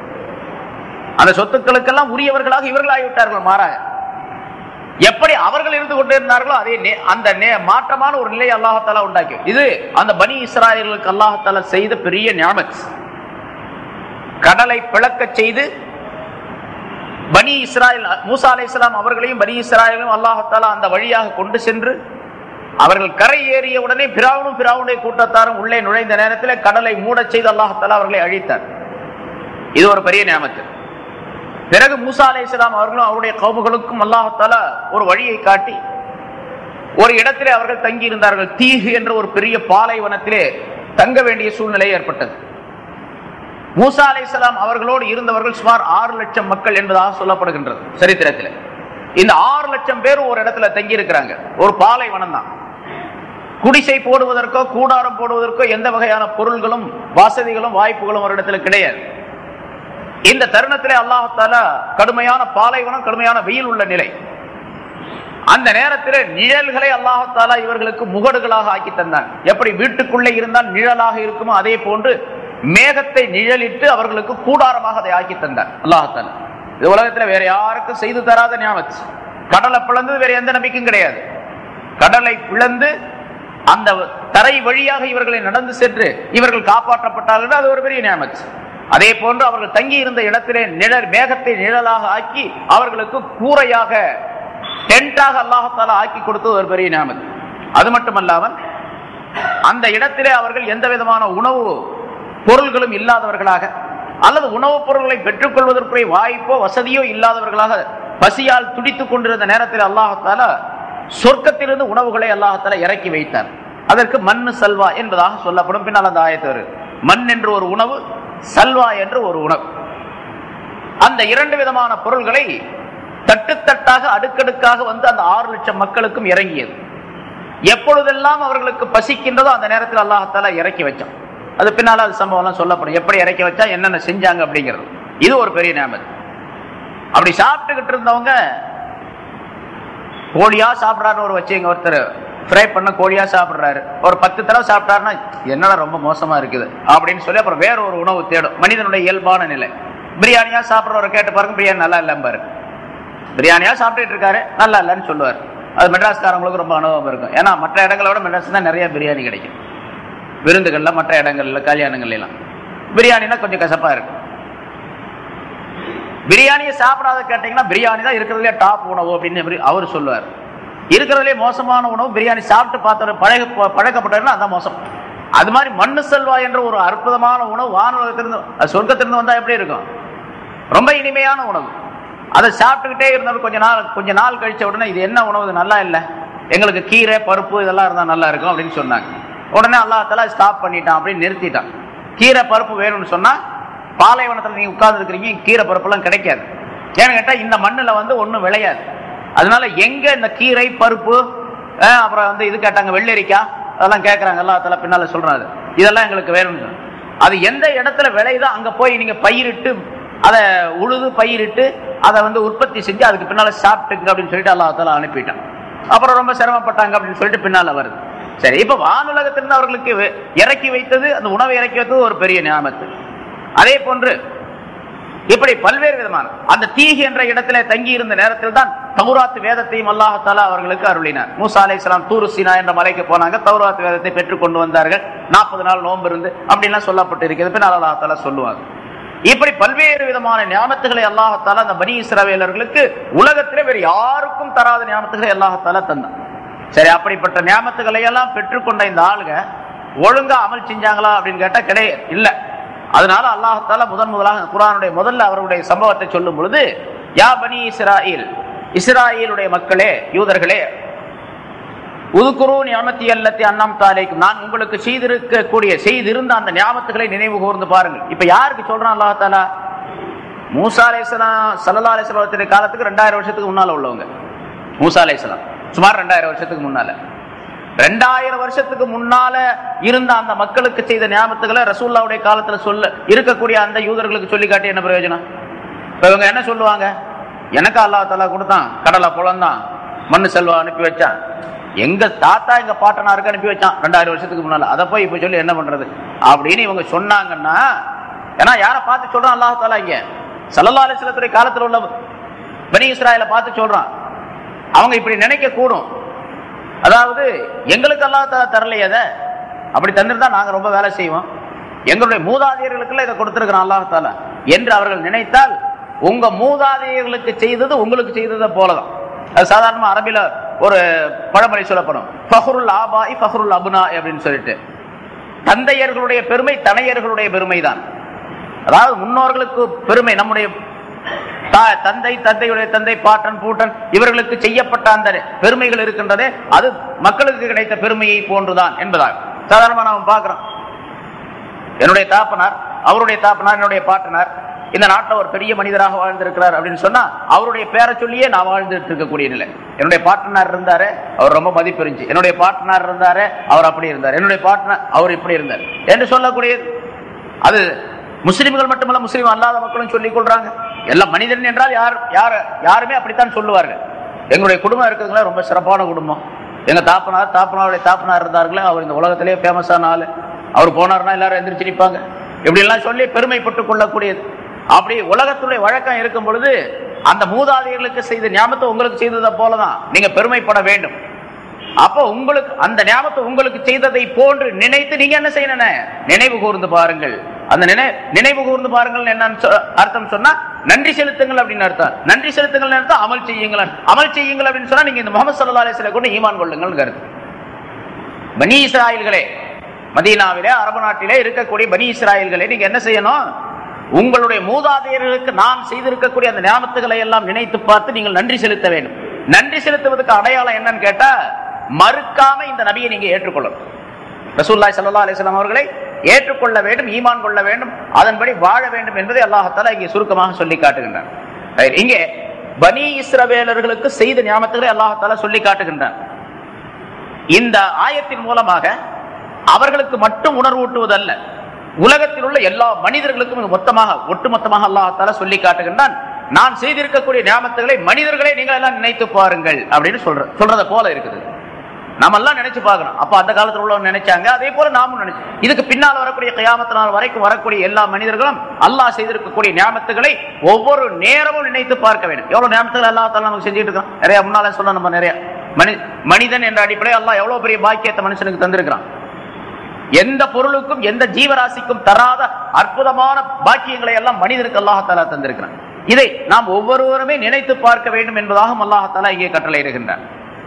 அந்த சொத்துக்களுக்கெல்லாம் உரியவர்களாக இவர்களாகிவிட்டார்கள் மாறாக எப்படி அவர்கள் இருந்து கொண்டிருந்தார்களோ அதே நே- அந்த நே- மாற்றமான ஒரு நிலையை அல்லாஹத்தாலா உண்டாக்கி இது அந்த பனி இஸ்ராயல்களுக்கு அல்லாஹத்தாலா செய்த பெரிய ஞாபகம் கடலை பிளக்கச் செய்து பனி இஸ்ராயல் மூசா அலைஹிஸ்ஸலாம் அவர்களையும் பனி இஸ்ராயலும் அல்லாஹத்தாலா அந்த வழியாக கொண்டு சென்று அவர்கள் கரை ஏறிய உடனே பிராவனும் பிராவுடைய கூட்டத்தாரும் உள்ளே நுழைந்த நேரத்தில் கடலை மூடச் செய்து அல்லாஹத்தாலா அவர்களை அழித்தார் இது ஒரு பெரிய நியமத்து பிறகு மூசா அலைஹிஸ்ஸலாம் அவர்களும் அவருடைய கவுமுகளுக்கும் அல்லாஹத்தாலா ஒரு வழியை காட்டி ஒரு இடத்திலே அவர்கள் தங்கி இருந்தார்கள் தீகு என்ற ஒரு பெரிய பாலைவனத்திலே தங்க வேண்டிய சூழ்நிலை ஏற்பட்டது மூசா அலைஹிஸ்ஸலாம் அவர்களோடு இருந்தவர்கள் சுமார் ஆறு லட்சம் மக்கள் என்பதாக சொல்லப்படுகின்றது சரித்திரத்தில் இந்த ஆறு லட்சம் பேர் ஒரு இடத்துல தங்கி இருக்கிறாங்க ஒரு பாலைவனம் தான் குடிசை போடுவதற்கோ கூடாரம் போடுவதற்கோ எந்த வகையான பொருள்களும் வசதிகளும் வாய்ப்புகளும் ஒரு இடத்துல கிடையாது இந்த தருணத்திலே அல்லாஹால கடுமையான பாலைவனம் கடுமையான வெயில் உள்ள நிலை அந்த நேரத்தில் நிழல்களை அல்லாஹாலா இவர்களுக்கு முகடுகளாக ஆக்கி தந்தான் எப்படி வீட்டுக்குள்ளே இருந்தால் நிழலாக இருக்குமோ அதே போன்று மேகத்தை நிழலிட்டு அவர்களுக்கு கூடாரமாக அதை ஆக்கி தந்தார் அல்லாஹால இது உலகத்தில் வேற யாருக்கும் செய்து தராத ஞாபகம் கடலை பிளந்தது வேற எந்த நம்பிக்கையும் கிடையாது கடலை பிளந்து அந்த தரை வழியாக இவர்களை நடந்து சென்று இவர்கள் காப்பாற்றப்பட்டார்கள் அது ஒரு பெரிய ஞாபகம் அதே போன்று அவர்கள் தங்கி இருந்த இடத்திலே நிழல் மேகத்தை நிழலாக ஆக்கி அவர்களுக்கு கூரையாக டென்ட்டாக அல்லாஹால ஆக்கி கொடுத்தது ஒரு பெரிய ஞாபகம் அது மட்டுமல்லாமல் அந்த இடத்திலே அவர்கள் எந்த விதமான உணவு பொருள்களும் இல்லாதவர்களாக அல்லது உணவுப் பொருள்களை பெற்றுக்கொள்வதற்குரிய வாய்ப்போ வசதியோ இல்லாதவர்களாக பசியால் துடித்துக் கொண்டிருந்த நேரத்தில் அல்லாஹால சொர்க்கத்திலிருந்து உணவுகளை அல்லாஹால இறக்கி வைத்தார் அதற்கு மண்ணு சல்வா என்பதாக சொல்லப்படும் பின்னால் அந்த ஆயத்து வருது. மண் என்று ஒரு உணவு சல்வா என்று ஒரு உணவு அந்த இரண்டு விதமான பொருள்களை தட்டுத்தட்டாக அடுக்கடுக்காக வந்து அந்த ஆறு லட்சம் மக்களுக்கும் இறங்கியது எப்பொழுதெல்லாம் அவர்களுக்கு பசிக்கின்றதோ அந்த நேரத்தில் அல்லாஹால இறக்கி வச்சான் அது பின்னால அது சம்பவம் எல்லாம் சொல்லப்படும் எப்படி இறக்கி வச்சா என்னென்ன செஞ்சாங்க அப்படிங்கிறது இது ஒரு பெரிய ஞாபகம் அப்படி சாப்பிட்டுக்கிட்டு இருந்தவங்க கோழியா சாப்பிடாரு ஒரு வச்சுங்க ஒருத்தர் ஃப்ரை பண்ண கோழியா சாப்பிடுறாரு ஒரு பத்து தடவை சாப்பிட்டாருன்னா என்னடா ரொம்ப மோசமா இருக்குது அப்படின்னு சொல்லி அப்புறம் வேற ஒரு உணவு தேடும் மனிதனுடைய இயல்பான நிலை பிரியாணியா சாப்பிடுறவரை கேட்டு பாருங்க பிரியாணி நல்லா இல்லைன்னு பாரு பிரியாணியா சாப்பிட்டுட்டு இருக்காரு நல்லா இல்லைன்னு சொல்லுவார் அது மெட்ராஸ்காரங்களுக்கு ரொம்ப அனுபவம் இருக்கும் ஏன்னா மற்ற இடங்களை விட மெட்ராஸ் தான் நிறைய பிரியாணி கிடைக்கும் விருந்துகள்ல மற்ற இடங்கள்ல கல்யாணங்கள்ல எல்லாம் பிரியாணினா கொஞ்சம் கசப்பா இருக்கும் பிரியாணியை சாப்பிடாத கேட்டீங்கன்னா பிரியாணி தான் இருக்கிறதுலே டாப் உணவு அப்படின்னு அவர் சொல்லுவார் இருக்கிறதுலே மோசமான உணவு பிரியாணி சாப்பிட்டு பார்த்த பழக பழக்கப்பட்டதுன்னா அதான் மோசம் அது மாதிரி மண்ணு செல்வா என்ற ஒரு அற்புதமான உணவு வானுலகத்திலிருந்து அது சொர்க்கத்திலிருந்து வந்தா எப்படி இருக்கும் ரொம்ப இனிமையான உணவு அதை சாப்பிட்டுக்கிட்டே இருந்தவர் கொஞ்ச நாள் கொஞ்ச நாள் கழிச்ச உடனே இது என்ன உணவு இது நல்லா இல்லை எங்களுக்கு கீரை பருப்பு இதெல்லாம் இருந்தால் நல்லா இருக்கும் அப்படின்னு சொன்னாங்க உடனே அல்லாஹால ஸ்டாப் பண்ணிட்டான் அப்படின்னு நிறுத்திட்டான் கீரை பருப்பு வேணும்னு சொன்னா பாலைவனத்தில் நீங்க உட்கார்ந்து இருக்கிறீங்க கீரை பருப்பெல்லாம் கிடைக்காது ஏன்னு கேட்டா இந்த மண்ணுல வந்து ஒண்ணும் விளையாது அதனால எங்க இந்த கீரை பருப்பு அஹ், அப்புறம் வந்து இது கேட்டாங்க வெள்ளரிக்காய் அதெல்லாம் கேட்கறாங்க அல்லாஹால பின்னால சொல்றாரு இதெல்லாம் எங்களுக்கு வேணும்னு சொன்னாங்க. அது எந்த இடத்துல விளையுதோ அங்க போய் நீங்க பயிரிட்டு அதை உழுது பயிரிட்டு அதை வந்து உற்பத்தி செஞ்சு அதுக்கு பின்னால சாப்பிட்டுங்க அப்படின்னு சொல்லிட்டு அல்லாஹால அனுப்பிட்டான் அப்புறம் ரொம்ப சிரமப்பட்டாங்க அப்படின்னு சொல்லிட்டு பின்னால வருது சரி இப்ப வானுலகத்திலிருந்து அவர்களுக்கு வே- இறக்கி வைத்தது அந்த உணவை இறக்கி வைத்தது ஒரு பெரிய ஞாபகத்து அதே போன்று இப்படி பல்வேறு விதமான அந்த தீகு என்ற இடத்திலே தங்கி இருந்த நேரத்தில் தான் தௌராத் வேதத்தையும் அல்லாஹாலா அவர்களுக்கு அருளினார் மூசா அலை இஸ்லாம் தூரு சீனா என்ற மலைக்கு போனாங்க தௌராத் வேதத்தை பெற்றுக் கொண்டு வந்தார்கள் நாற்பது நாள் நோன்பு இருந்து அப்படின்லாம் சொல்லப்பட்டு இருக்கிறது பின்னால் அல்லாஹாலா சொல்லுவாங்க இப்படி பல்வேறு விதமான ஞாபகத்துகளை அல்லாஹாலா அந்த பனி இஸ்ரவேலர்களுக்கு உலகத்திலே வேறு யாருக்கும் தராத ஞாபகத்துகளை அல்லாஹாலா தந்தான் சரி அப்படிப்பட்ட ஞாபகத்துகளை எல்லாம் பெற்றுக்கொண்ட இந்த ஆளுங்க ஒழுங்கா அமல் செஞ்சாங்களா அப்படின்னு கேட்டா கிடையாது இல்ல அதனால அல்லாஹால முதன் முதலாக குரானுடைய முதல்ல அவருடைய சம்பவத்தை சொல்லும் பொழுது யா பனி இஸ்ராயில் இஸ்ராயிலுடைய மக்களே யூதர்களே உதுக்குரு ஞாபத்தி அல்லத்தி அண்ணம் தாலைக்கும் நான் உங்களுக்கு செய்திருக்கக்கூடிய செய்திருந்த அந்த ஞாபகத்துகளை நினைவு கூர்ந்து பாருங்கள் இப்ப யாருக்கு சொல்றான் அல்லாஹாலா மூசா அலைசலாம் சல்லா அலிஸ்லாத்துடைய காலத்துக்கு ரெண்டாயிரம் வருஷத்துக்கு முன்னால உள்ளவங்க மூசா அலைசலாம் சுமார் ரெண்டாயிரம் வருஷத்துக்கு முன்னால ரெண்டாயிரம் வருஷத்துக்கு முன்னால இருந்த அந்த மக்களுக்கு செய்த ஞாபகத்துகளை ரசூல்லாவுடைய காலத்துல சொல்ல இருக்கக்கூடிய அந்த யூதர்களுக்கு சொல்லி காட்டி என்ன பிரயோஜனம் இப்ப இவங்க என்ன சொல்லுவாங்க எனக்கு அல்லா தாலா கொடுத்தான் கடலை புலந்தான் மண்ணு செல்வா அனுப்பி வச்சான் எங்க தாத்தா எங்க பாட்டனாருக்கு அனுப்பி வச்சான் ரெண்டாயிரம் வருஷத்துக்கு முன்னால அதை போய் இப்ப சொல்லி என்ன பண்றது அப்படின்னு இவங்க சொன்னாங்கன்னா ஏன்னா யாரை பார்த்து சொல்றான் அல்லாஹ் தாலா இங்க சல்லல்லா அலிஸ்லத்துடைய காலத்துல உள்ள பனி இஸ்ராயலை பார்த்து சொல்றான் அவங்க இப்படி நினைக்க கூடும் அதாவது எங்களுக்கு அல்லாஹ் தாலா தரலையே அதை அப்படி தந்திருந்தா நாங்க ரொம்ப வேலை செய்வோம் எங்களுடைய மூதாதையர்களுக்குள்ள இதை கொடுத்திருக்கிறான் அல்லாஹ் தாலா என்று அவர்கள் நினைத்தால் உங்க மூதாதையர்களுக்கு செய்தது உங்களுக்கு செய்ததை போலதான் அது சாதாரணமா அரபில ஒரு பழமொழி சொல்லப்படும் ஃபஹ்ருல் ஆபாய் ஃபஹ்ருல் அபுனா அப்படின்னு சொல்லிட்டு தந்தையர்களுடைய பெருமை தனையர்களுடைய பெருமை தான் அதாவது முன்னோர்களுக்கு பெருமை நம்முடைய தா- தந்தை தந்தையுடைய தந்தை பாட்டன் பூட்டன் இவர்களுக்கு செய்யப்பட்ட அந்த பெருமைகள் இருக்கின்றதே அது மக்களுக்கு கிடைத்த பெருமையை போன்றுதான் என்பதாக சாதாரணமா நாம் பார்க்கிறோம் என்னுடைய தாப்பனார் அவருடைய தாப்பனார் என்னுடைய பாட்டனார் இந்த நாட்டில் ஒரு பெரிய மனிதராக வாழ்ந்திருக்கிறார் அப்படின்னு சொன்னா அவருடைய பேரை சொல்லியே நான் வாழ்ந்துட்டு இருக்கக்கூடிய நிலை என்னுடைய பாட்டனார் இருந்தாரு அவர் ரொம்ப மதிப்பு இருந்துச்சு என்னுடைய பாட்டனார் இருந்தாரு அவர் அப்படி இருந்தார் என்னுடைய பாட்டனார் அவர் இப்படி இருந்தார் என்று சொல்லக்கூடிய அது முஸ்லிம்கள் மட்டுமல்ல முஸ்லீம் அல்லாத மக்களும் சொல்லிக் கொள்றாங்க எல்லாம் மனிதன் என்றால் யார் யார் யாருமே அப்படித்தான் சொல்லுவார்கள் எங்களுடைய குடும்பம் இருக்கிறதுங்களா ரொம்ப சிறப்பான குடும்பம் எங்க தாப்பனார் தாப்பனாருடைய தாப்பனார் இருந்தார்களே அவர் இந்த உலகத்திலேயே ஃபேமஸான ஆளு அவர் போனார்னா எல்லாரும் எந்திரிச்சு நிற்பாங்க இப்படி எல்லாம் சொல்லி பெருமைப்பட்டுக் கொள்ளக்கூடியது அப்படி உலகத்துடைய வழக்கம் இருக்கும் பொழுது அந்த மூதாதையர்களுக்கு செய்த ஞாபகத்தை உங்களுக்கு செய்ததை போலதான் நீங்க பெருமைப்பட வேண்டும் அப்போ உங்களுக்கு அந்த ஞாபகத்தை உங்களுக்கு செய்ததை போன்று நினைத்து நீங்க என்ன செய்யணும் நினைவு கூர்ந்து பாருங்கள் அந்த நினை நினைவு கூர்ந்து பாருங்கள் என்னன்னு சொ- அர்த்தம் சொன்னா நன்றி செலுத்துங்கள் அப்படின்னு அர்த்தம் நன்றி செலுத்துங்கள் அர்த்தம் அமல் செய்யுங்கள் அமல் செய்யுங்கள் அப்படின்னு சொன்னா நீங்க இந்த முகமது சல்லா அலிஸ்ல கொண்டு ஈமான் கொள்ளுங்கள் கருத்து பனி இஸ்ராயல்களே மதீனாவிலே அரபு நாட்டிலே இருக்கக்கூடிய பனி இஸ்ராயல்களே நீங்க என்ன செய்யணும் உங்களுடைய மூதாதையர்களுக்கு நான் செய்திருக்கக்கூடிய அந்த ஞாபகத்துகளை எல்லாம் நினைத்து பார்த்து நீங்கள் நன்றி செலுத்த வேண்டும் நன்றி செலுத்துவதற்கு அடையாளம் என்னன்னு கேட்டா மறுக்காம இந்த நபியை நீங்க ஏற்றுக்கொள்ளணும் ரசூல்லாய் ஸல்லல்லாஹு அலைஹி வஸல்லம் அவர்களை ஏற்றுக்கொள்ள வேண்டும் ஈமான் கொள்ள வேண்டும் அதன்படி வாழ வேண்டும் என்பதை அல்லாஹ் இங்கே சுருக்கமாக சொல்லி காட்டுகின்றான் Right. இங்கே பனி இஸ்ரவேலர்களுக்கு செய்த ஞாபகத்துகளை அல்லாஹ் சொல்லி காட்டுகின்றான் இந்த ஆயத்தின் மூலமாக அவர்களுக்கு மட்டும் உணர்வூட்டுவதல்ல உலகத்தில் உள்ள எல்லா மனிதர்களுக்கும் இது மொத்தமாக ஒட்டுமொத்தமாக அல்லாஹால சொல்லி காட்டுகின்றான் நான் செய்திருக்கக்கூடிய ஞாபகங்களை மனிதர்களே நீங்கள் எல்லாம் நினைத்து பாருங்கள் அப்படின்னு சொல்ற சொல்றத போல இருக்குது நாம எல்லாம் நினைச்சு பார்க்கணும் அப்ப அந்த காலத்துல உள்ளவங்க நினைச்சாங்க அதே போல நாமும் நினைச்சு இதுக்கு பின்னால் வரக்கூடிய கயாமத்து நாள் வரைக்கும் வரக்கூடிய எல்லா மனிதர்களும் அல்லாஹ் செய்திருக்கக்கூடிய ஞாபகத்துகளை ஒவ்வொரு நேரமும் நினைத்து பார்க்க வேண்டும் எவ்வளவு ஞாபகத்துகள் அல்லா தாலா நமக்கு செஞ்சுட்டு இருக்கோம் நிறைய முன்னால சொல்ல நம்ம நிறைய மனி மனிதன் என்ற அடிப்படையில் அல்லாஹ் எவ்வளவு பெரிய பாக்கியத்தை மனுஷனுக்கு தந்திருக்கிறான் எந்த பொருளுக்கும் எந்த ஜீவராசிக்கும் தராத அற்புதமான பாக்கியங்களை எல்லாம் மனிதனுக்கு அல்லாஹாலா தந்திருக்கிறான் இதை நாம் ஒவ்வொருவருமே நினைத்து பார்க்க வேண்டும் என்பதாக அல்லாஹாலா இங்கே கட்டளை இருக்கின்றான்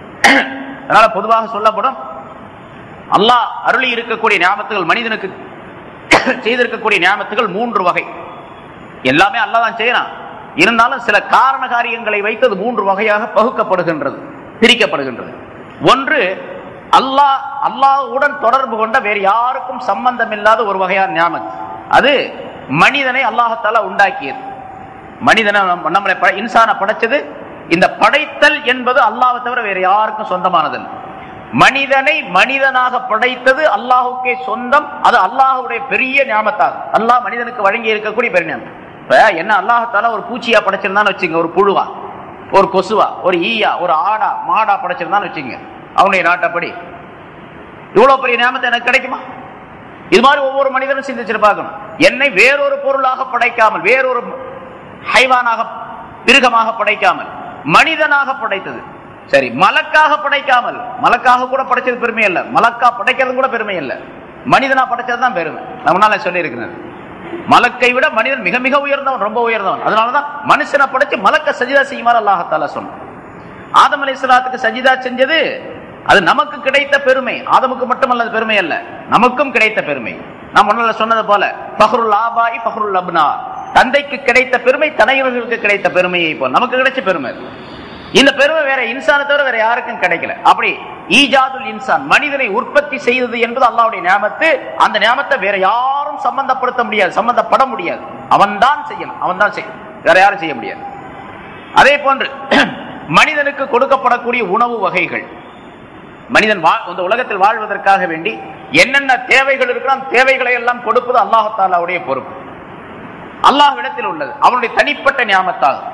அதனால பொதுவாக சொல்லப்படும் அல்லாஹ் அருளி இருக்கக்கூடிய ஞாபகத்துகள் மனிதனுக்கு செய்திருக்கக்கூடிய ஞாபகத்துகள் மூன்று வகை எல்லாமே அல்லாஹ் தான் செய்யறான் இருந்தாலும் சில காரண காரியங்களை வைத்து அது மூன்று வகையாக பகுக்கப்படுகின்றது பிரிக்கப்படுகின்றது ஒன்று அல்லாஹ் அல்லாஹ்வுடன் தொடர்பு கொண்ட வேறு யாருக்கும் சம்பந்தம் இல்லாத ஒரு வகையான ஞாபகம் அது மனிதனை அல்லாஹத்தால உண்டாக்கியது மனிதனை நம்ம- நம்மளை ப- இன்சானை படைச்சது இந்த படைத்தல் என்பது அல்லாஹ்வை தவிர வேற யாருக்கும் சொந்தமானதல்ல மனிதனை மனிதனாக படைத்தது அல்லாஹுக்கே சொந்தம் அது அல்லாஹ்வுடைய பெரிய ஞாபகத்தாகும் அல்லாஹ் மனிதனுக்கு வழங்கி இருக்கக்கூடிய பெரிய ஞாபகம் இப்ப என்ன அல்லாஹத்தால ஒரு பூச்சியா படைச்சிருந்தான்னு வச்சுங்க ஒரு புழுவா ஒரு கொசுவா ஒரு ஈயா ஒரு ஆடா மாடா படைச்சிருந்தான்னு வச்சுங்க அவனுடைய நாட்டப்படி இவ்வளவு பெரிய ஞாபகத்தை எனக்கு கிடைக்குமா இது மாதிரி ஒவ்வொரு மனிதனும் சிந்திச்சு பார்க்கணும் என்னை வேறொரு பொருளாக படைக்காமல் வேறொரு ஹைவானாக மிருகமாக படைக்காமல் மனிதனாக படைத்தது சரி மலக்காக படைக்காமல் மலக்காக கூட படைச்சது பெருமை அல்ல மலக்கா படைக்கிறது கூட பெருமை அல்ல மனிதனா படைச்சது தான் பெருமை நான் முன்னால சொல்லி இருக்கிறேன் மலக்கை விட மனிதன் மிக மிக உயர்ந்தவன் ரொம்ப உயர்ந்தவன் அதனாலதான் மனுஷனை படைச்சு மலக்க சஜிதா செய்யுமாறு அல்லாஹத்தாலா சொன்னான் ஆதம் அலை சஜிதா செஞ்சது அது நமக்கு கிடைத்த பெருமை ஆதமுக்கு மட்டுமல்ல அது பெருமை அல்ல நமக்கும் கிடைத்த பெருமை நான் முன்னால சொன்னது போல பஹ்ருல் ஆபாய் பஹ்ருல் அப்னா தந்தைக்கு கிடைத்த பெருமை தனையர்களுக்கு கிடைத்த பெருமையை போல் நமக்கு கிடைச்ச பெருமை அது. இந்த பெருமை வேற இன்சானை தவிர வேற யாருக்கும் கிடைக்கல அப்படி ஈஜாதுல் இன்சான் மனிதனை உற்பத்தி செய்தது என்பது அல்லாஹ்வுடைய ஞாபத்து அந்த ஞாபத்தை வேற யாரும் சம்பந்தப்படுத்த முடியாது சம்பந்தப்பட முடியாது அவன்தான் செய்யணும் அவன்தான் செய்யணும் வேற யாரும் செய்ய முடியாது அதே போன்று மனிதனுக்கு கொடுக்கப்படக்கூடிய உணவு வகைகள் மனிதன் வா- இந்த உலகத்தில் வாழ்வதற்காக வேண்டி என்னென்ன தேவைகள் இருக்கிறோ அந்த தேவைகளை எல்லாம் கொடுப்பது அல்லாஹத்தாலாவுடைய பொறுப்பு அல்லாஹ்விடத்தில் உள்ளது அவனுடைய தனிப்பட்ட ஞாபகத்தாகும்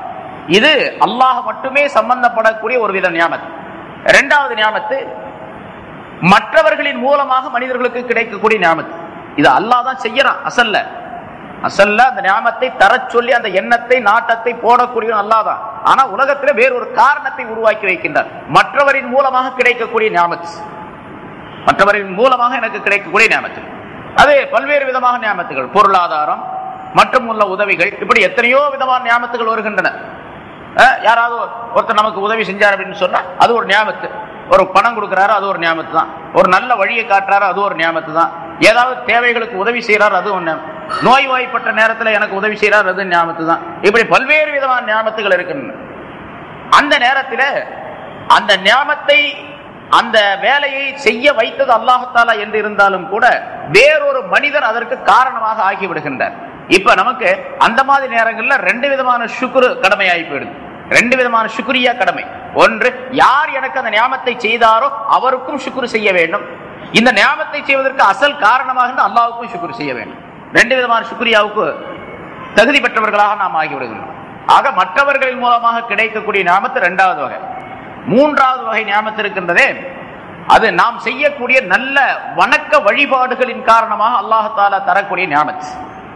இது அல்லாஹ் மட்டுமே சம்பந்தப்படக்கூடிய ஒரு வித ஞாபகம் இரண்டாவது ஞாபகத்து மற்றவர்களின் மூலமாக மனிதர்களுக்கு கிடைக்கக்கூடிய ஞாபகம் இது அல்லாஹ் தான் செய்யறான் அசல்ல அசல்ல அந்த ஞாபகத்தை தர சொல்லி அந்த எண்ணத்தை நாட்டத்தை போடக்கூடிய அல்லாஹ் தான் ஆனா உலகத்துல வேறொரு காரணத்தை உருவாக்கி வைக்கின்றார் மற்றவரின் மூலமாக கிடைக்கக்கூடிய ஞாபகம் மற்றவரின் மூலமாக எனக்கு கிடைக்கக்கூடிய ஞாபகத்தில் அது பல்வேறு விதமான ஞாபகத்துகள் பொருளாதாரம் மற்றும் உள்ள உதவிகள் இப்படி எத்தனையோ விதமான ஞாபகத்துகள் வருகின்றன அஹ், யாராவது ஒருத்தர் நமக்கு உதவி செஞ்சார் அப்படின்னு சொன்னா அது ஒரு ஞாபகத்து ஒரு பணம் கொடுக்குறாரு அது ஒரு ஞாபகத்து தான் ஒரு நல்ல வழியை காட்டுறாரு அது ஒரு ஞாபகத்து தான் ஏதாவது தேவைகளுக்கு உதவி செய்யறாரு அது ஒண்ணு நோய் வாய்ப்பட்ட நேரத்துல எனக்கு உதவி செய்யறாரு அது ஞாபகத்து தான் இப்படி பல்வேறு விதமான ஞாபகத்துகள் இருக்கின்றன அந்த நேரத்துல அந்த ஞாபத்தை அந்த வேலையை செய்ய வைத்தது அல்லாஹத்தாலா என்று இருந்தாலும் கூட வேறொரு மனிதர் அதற்கு காரணமாக ஆகிவிடுகின்றார் இப்ப நமக்கு அந்த மாதிரி நேரங்கள்ல ரெண்டு விதமான சுக்குரு கடமையாகி போயிடுது ரெண்டு விதமான சுக்ரியா கடமை ஒன்று யார் எனக்கு அந்த ஞாபத்தை செய்தாரோ அவருக்கும் சுக்குரு செய்ய வேண்டும் இந்த ஞாபத்தை செய்வதற்கு அசல் காரணமாக இருந்த அல்லாவுக்கும் சுக்குரு செய்ய வேண்டும் ரெண்டு விதமான சுக்ரியாவுக்கு தகுதி பெற்றவர்களாக நாம் ஆகிவிடுகின்றோம் ஆக மற்றவர்களின் மூலமாக கிடைக்கக்கூடிய ஞாபத்து இரண்டாவது வகை மூன்றாவது வகை ஞாபத்து இருக்கின்றதே அது நாம் செய்யக்கூடிய நல்ல வணக்க வழிபாடுகளின் காரணமாக அல்லாஹாலா தரக்கூடிய ஞாபத்து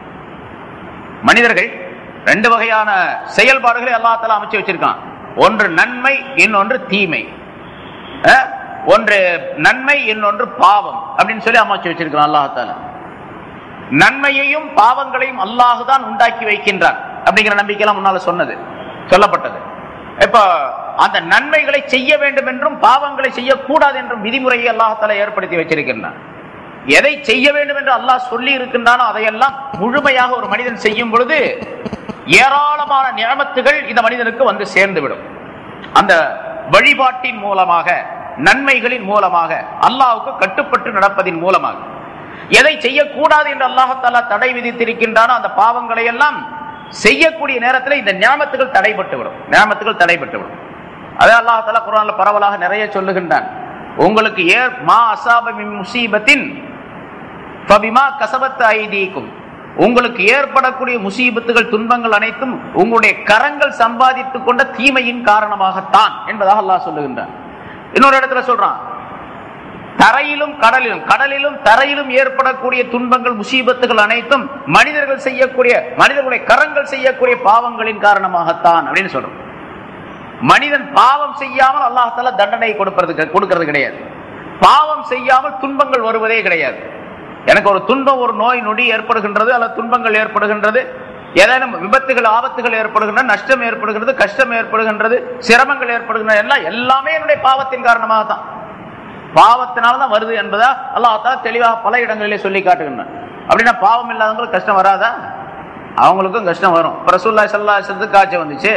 மனிதர்கள் ரெண்டு வகையான செயல்பாடுகளை அல்லாஹாலா அமைச்சு வச்சிருக்கான் ஒன்று நன்மை இன்னொன்று தீமை அஹ், ஒன்று நன்மை இன்னொன்று பாவம் அப்படின்னு சொல்லி அமைச்சு வச்சிருக்கான் அல்லாஹாலா நன்மையையும் பாவங்களையும் அல்லாஹுதான் உண்டாக்கி வைக்கின்றான் அப்படிங்கிற நம்பிக்கையெல்லாம் முன்னால சொன்னது சொல்லப்பட்டது இப்ப அந்த நன்மைகளை செய்ய வேண்டும் என்றும் பாவங்களை செய்யக்கூடாது என்றும் விதிமுறையை அல்லாஹால ஏற்படுத்தி வச்சிருக்கின்றான் எதை செய்ய வேண்டும் என்று அல்லாஹ் சொல்லி இருக்கின்றானோ அதையெல்லாம் முழுமையாக ஒரு மனிதன் செய்யும் பொழுது ஏராளமான நியமத்துகள் இந்த மனிதனுக்கு வந்து சேர்ந்து விடும் அந்த வழிபாட்டின் மூலமாக நன்மைகளின் மூலமாக அல்லாஹ்வுக்கு கட்டுப்பட்டு நடப்பதின் மூலமாக எதை செய்யக்கூடாது என்று அல்லாஹாலா தடை விதித்திருக்கின்றானோ அந்த பாவங்களை எல்லாம் செய்யக்கூடிய நேரத்தில் இந்த ஞாபகத்துகள் தடைபட்டு விடும் ஞாபகத்துகள் தடைபட்டு விடும் அதே அல்லாஹாலா குரான்ல பரவலாக நிறைய சொல்லுகின்றான் உங்களுக்கு ஏர் மா அசாபி முசீபத்தின் ஃபபிமா கசபத் ஐதீக்கும் உங்களுக்கு ஏற்படக்கூடிய முசீபத்துகள் துன்பங்கள் அனைத்தும் உங்களுடைய கரங்கள் சம்பாதித்துக் கொண்ட தீமையின் காரணமாகத்தான் என்பதாக அல்லாஹ் சொல்லுகின்றான் இன்னொரு இடத்துல சொல்றான் தரையிலும் கடலிலும் கடலிலும் தரையிலும் ஏற்படக்கூடிய துன்பங்கள் முசீபத்துகள் அனைத்தும் மனிதர்கள் செய்யக்கூடிய மனிதர்களுடைய கரங்கள் செய்யக்கூடிய பாவங்களின் காரணமாகத்தான் அப்படின்னு சொல்றோம் மனிதன் பாவம் செய்யாமல் அல்லாஹால தண்டனை கொடுப்பது கொடுக்கிறது கிடையாது பாவம் செய்யாமல் துன்பங்கள் வருவதே கிடையாது எனக்கு ஒரு துன்பம் ஒரு நோய் நொடி ஏற்படுகின்றது அல்லது துன்பங்கள் ஏற்படுகின்றது ஏதேனும் விபத்துகள் ஆபத்துகள் ஏற்படுகின்றன நஷ்டம் ஏற்படுகிறது கஷ்டம் ஏற்படுகின்றது சிரமங்கள் ஏற்படுகின்றன எல்லாம் எல்லாமே என்னுடைய பாவத்தின் காரணமாக தான் பாவத்தினாலதான் வருது என்பதா அல்லாஹால தெளிவாக பல இடங்களிலே சொல்லி காட்டுகின்றான் அப்படின்னா பாவம் இல்லாதவங்களுக்கு கஷ்டம் வராதா அவங்களுக்கும் கஷ்டம் வரும் இப்ப ரசூல்லாய் சல்லா காய்ச்சல் வந்துச்சு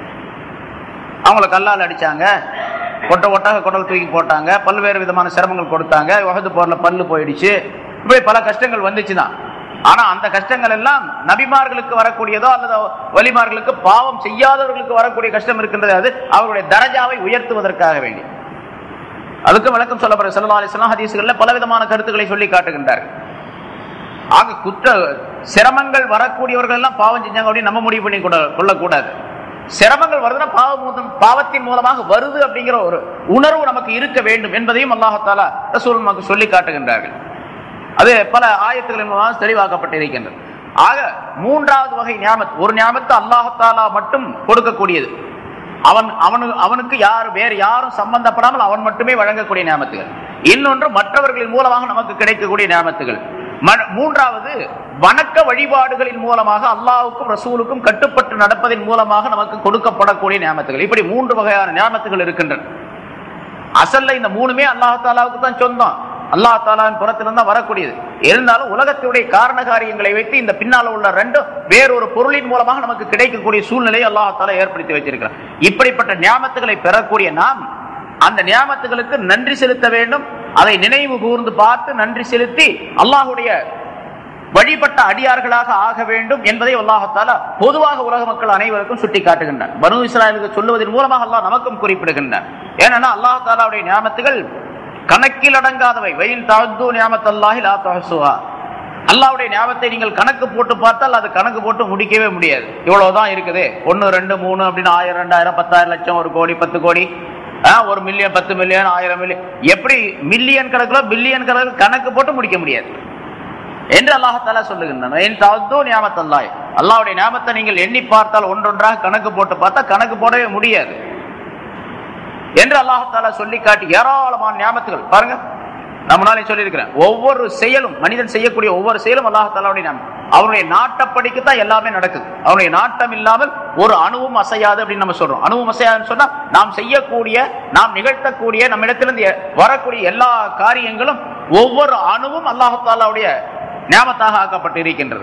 அவங்கள கல்லால் அடிச்சாங்க கொட்டை ஒட்டாக குடல் தூக்கி போட்டாங்க பல்வேறு விதமான சிரமங்கள் கொடுத்தாங்க உகது போர்ல பல்லு போயிடுச்சு இப்படி பல கஷ்டங்கள் வந்துச்சு தான் ஆனா அந்த கஷ்டங்கள் எல்லாம் நபிமார்களுக்கு வரக்கூடியதோ அல்லது வலிமார்களுக்கு பாவம் செய்யாதவர்களுக்கு வரக்கூடிய கஷ்டம் இருக்கின்றது அது அவருடைய தரஜாவை உயர்த்துவதற்காக வேண்டி அதுக்கும் விளக்கம் சொல்லப்படுற செல்லா அலிஸ்லாம் ஹதீசுகள்ல பல விதமான கருத்துக்களை சொல்லி காட்டுகின்றார்கள் ஆக குற்ற சிரமங்கள் வரக்கூடியவர்கள் எல்லாம் பாவம் செஞ்சாங்க அப்படின்னு நம்ம முடிவு பண்ணி கூட கொள்ளக்கூடாது சிரமங்கள் வருதுன்னா பாவம் பாவத்தின் மூலமாக வருது அப்படிங்கிற ஒரு உணர்வு நமக்கு இருக்க வேண்டும் என்பதையும் அல்லாஹாலா ரசூல் நமக்கு சொல்லி காட்டுகின்றார்கள் அது பல ஆயத்துகளின் மூலமாக தெளிவாக்கப்பட்டிருக்கின்றது ஆக மூன்றாவது வகை ஞாபத் ஒரு ஞாபத்து அல்லாஹாலா மட்டும் கொடுக்கக்கூடியது அவன் அவனு அவனுக்கு யார் வேறு யாரும் சம்பந்தப்படாமல் அவன் மட்டுமே வழங்கக்கூடிய ஞாபத்துகள் இன்னொன்று மற்றவர்களின் மூலமாக நமக்கு கிடைக்கக்கூடிய ஞாபத்துகள் மூன்றாவது வணக்க வழிபாடுகளின் மூலமாக அல்லாவுக்கும் ரசூலுக்கும் கட்டுப்பட்டு நடப்பதன் மூலமாக நமக்கு கொடுக்கப்படக்கூடிய ஞாபகத்துகள் இப்படி மூன்று வகையான ஞாபகத்துகள் இருக்கின்றன அசல்ல இந்த மூணுமே அல்லாஹாலாவுக்கு தான் சொந்தம் அல்லா தாலாவின் புறத்திலிருந்து தான் வரக்கூடியது இருந்தாலும் உலகத்தினுடைய காரண காரியங்களை வைத்து இந்த பின்னால உள்ள ரெண்டும் வேறொரு பொருளின் மூலமாக நமக்கு கிடைக்கக்கூடிய சூழ்நிலையை அல்லாஹால ஏற்படுத்தி வச்சிருக்கிறார் இப்படிப்பட்ட ஞாபகத்துகளை பெறக்கூடிய நாம் அந்த நியாமத்துகளுக்கு நன்றி செலுத்த வேண்டும் அதை நினைவு கூர்ந்து பார்த்து நன்றி செலுத்தி அல்லாஹுடைய வழிபட்ட அடியார்களாக ஆக வேண்டும் என்பதை அல்லாஹால பொதுவாக உலக மக்கள் அனைவருக்கும் சுட்டி காட்டுகின்றார் பனு இஸ்ராயலுக்கு சொல்லுவதன் மூலமாக அல்லாஹ் நமக்கும் குறிப்பிடுகின்றார் ஏன்னா அல்லாஹாலாவுடைய நியாமத்துகள் கணக்கில் அடங்காதவை வெயில் தாழ்ந்து நியாமத்தல்லாஹி லா தஹசுஹா அல்லாவுடைய ஞாபகத்தை நீங்கள் கணக்கு போட்டு பார்த்தால் அது கணக்கு போட்டு முடிக்கவே முடியாது இவ்வளவுதான் இருக்குது ஒன்னு ரெண்டு மூணு அப்படின்னு ஆயிரம் ரெண்டாயிரம் பத்தாயிரம் லட்சம் ஒரு கோடி பத்து கோடி ஆ, ஒரு மில்லியன் பத்து மில்லியன் ஆயிரம் மில்லியன் எப்படி மில்லியன் கணக்குல பில்லியன் கணக்கு கணக்கு போட்டு முடிக்க முடியாது என்று அல்லாஹால சொல்லுகின்றன என் தவத்தோ ஞாபகத்தல்லாய் அல்லாவுடைய ஞாபகத்தை நீங்கள் எண்ணி பார்த்தால் ஒன்றொன்றாக கணக்கு போட்டு பார்த்தா கணக்கு போடவே முடியாது என்று அல்லாஹால சொல்லி காட்டி ஏராளமான ஞாபகத்துகள் பாருங்க நான் முன்னாலே சொல்லியிருக்கிறேன் ஒவ்வொரு செயலும் மனிதன் செய்யக்கூடிய ஒவ்வொரு செயலும் அல்லாஹாலாவுடைய ஞாபகம் அவனுடைய நாட்டப்படிக்கு தான் எல்லாமே நடக்குது அவனுடைய நாட்டம் இல்லாமல் ஒரு அணுவும் அசையாது அப்படின்னு நம்ம சொல்றோம் அணுவும் அசையாதுன்னு சொன்னா நாம் செய்யக்கூடிய நாம் நிகழ்த்தக்கூடிய நம்மிடத்திலிருந்து எ- வரக்கூடிய எல்லா காரியங்களும் ஒவ்வொரு அணுவும் அல்லாஹாலாவுடைய ஞாபகத்தாக ஆக்கப்பட்டு இருக்கின்றது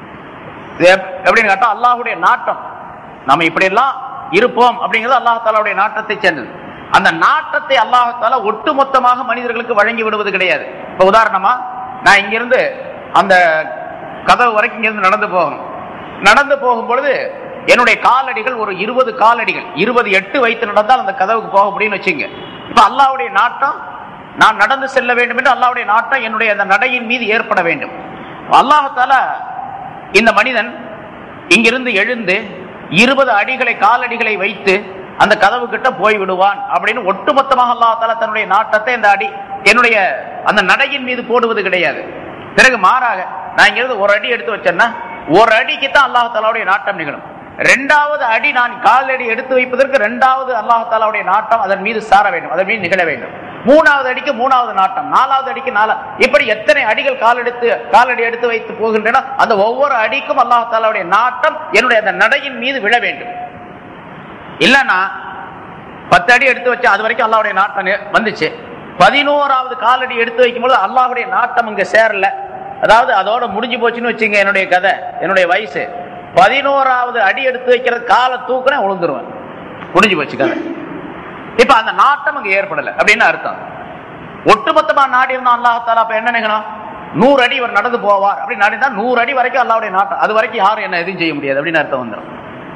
இது எப்- எப்படின்னு கேட்டா அல்லாஹுடைய நாட்டம் நம்ம இப்படி எல்லாம் இருப்போம் அப்படிங்கிறது அல்லாஹாலாவுடைய நாட்டத்தை சேர்ந்தது அந்த நாட்டத்தை அல்லாஹால ஒட்டுமொத்தமாக மனிதர்களுக்கு வழங்கி விடுவது கிடையாது இப்ப உதாரணமா நான் இங்கிருந்து அந்த கதவு வரைக்கும் இங்கிருந்து நடந்து போகணும் நடந்து போகும் பொழுது என்னுடைய காலடிகள் ஒரு இருபது காலடிகள் இருபது எட்டு வைத்து நடந்தால் அந்த கதவுக்கு போக முடியும்னு வச்சுங்க இப்ப அல்லாஹ்வுடைய நாட்டம் நான் நடந்து செல்ல வேண்டும் என்று அல்லாஹ்வுடைய நாட்டம் என்னுடைய அந்த நடையின் மீது ஏற்பட வேண்டும் அல்லாஹால இந்த மனிதன் இங்கிருந்து எழுந்து இருபது அடிகளை காலடிகளை வைத்து அந்த கதவு கிட்ட போய் விடுவான் அப்படின்னு ஒட்டுமொத்தமாக அல்லாஹால தன்னுடைய நாட்டத்தை இந்த அடி என்னுடைய அந்த நடையின் மீது போடுவது கிடையாது பிறகு மாறாக நான் இங்கிருந்து ஒரு அடி எடுத்து வச்சேன்னா ஒரு அடிக்கு தான் அல்லாஹாலாவுடைய நாட்டம் நிகழும் ரெண்டாவது அடி நான் காலடி எடுத்து வைப்பதற்கு ரெண்டாவது அல்லாஹாலாவுடைய நாட்டம் அதன் மீது சார வேண்டும் அதன் மீது நிகழ வேண்டும் மூணாவது அடிக்கு மூணாவது நாட்டம் நாலாவது அடிக்கு நாலா இப்படி எத்தனை அடிகள் காலெடுத்து காலடி எடுத்து வைத்து போகின்றன அந்த ஒவ்வொரு அடிக்கும் அல்லாஹாலாவுடைய நாட்டம் என்னுடைய அந்த நடையின் மீது விழ வேண்டும் இல்லைன்னா பத்து அடி எடுத்து வச்சு அது வரைக்கும் அல்லாவுடைய நாட்டம் நி- வந்துச்சு பதினோராவது காலடி எடுத்து வைக்கும்போது அல்லாஹ்வுடைய நாட்டம் இங்க சேரல அதாவது அதோட முடிஞ்சு போச்சுன்னு வச்சுங்க என்னுடைய கதை என்னுடைய வயசு பதினோராவது அடி எடுத்து வைக்கிறது காலை தூக்குறேன் விழுந்துருவேன் முடிஞ்சு போச்சு கதை இப்ப அந்த நாட்டம் அங்க ஏற்படல அப்படின்னு அர்த்தம் ஒட்டுமொத்தமா நாடி இருந்தா அல்லாஹால அப்ப என்ன நினைக்கணும் நூறு அடி இவர் நடந்து போவார் அப்படின்னு நாடி இருந்தா நூறு அடி வரைக்கும் அல்லாவுடைய நாட்டம் அது வரைக்கும் யாரும் என்ன எதுவும் செய்ய முடியாது அப்படின்னு அர்த்தம் வந்துடும்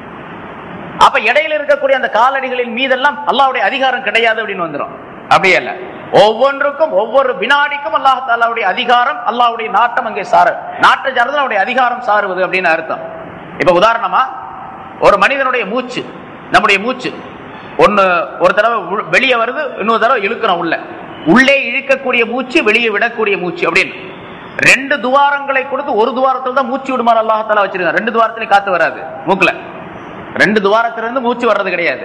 அப்ப இடையில இருக்கக்கூடிய அந்த காலடிகளின் மீதெல்லாம் அல்லாவுடைய அதிகாரம் கிடையாது அப்படின்னு வந்துடும் அப்படியே இல்ல ஒவ்வொன்றுக்கும் ஒவ்வொரு வினாடிக்கும் அல்லாஹாலாவுடைய அதிகாரம் அல்லாஹ்வுடைய நாட்டம் அங்கே சாரு நாட்டை சார்ந்து அவருடைய அதிகாரம் சாருவது அப்படின்னு அர்த்தம் இப்ப உதாரணமா ஒரு மனிதனுடைய மூச்சு நம்முடைய மூச்சு ஒன்னு ஒரு தடவை உள்- வெளியே வருது இன்னொரு தடவை இழுக்கிறோம் உள்ள உள்ளே இழுக்கக்கூடிய மூச்சு வெளியே விடக்கூடிய மூச்சு அப்படின்னு ரெண்டு துவாரங்களை கொடுத்து ஒரு துவாரத்தில் தான் மூச்சு விடுமாறு அல்லாஹால வச்சிருக்காங்க ரெண்டு துவாரத்திலையும் காத்து வராது மூக்குல ரெண்டு துவாரத்திலிருந்து மூச்சு வர்றது கிடையாது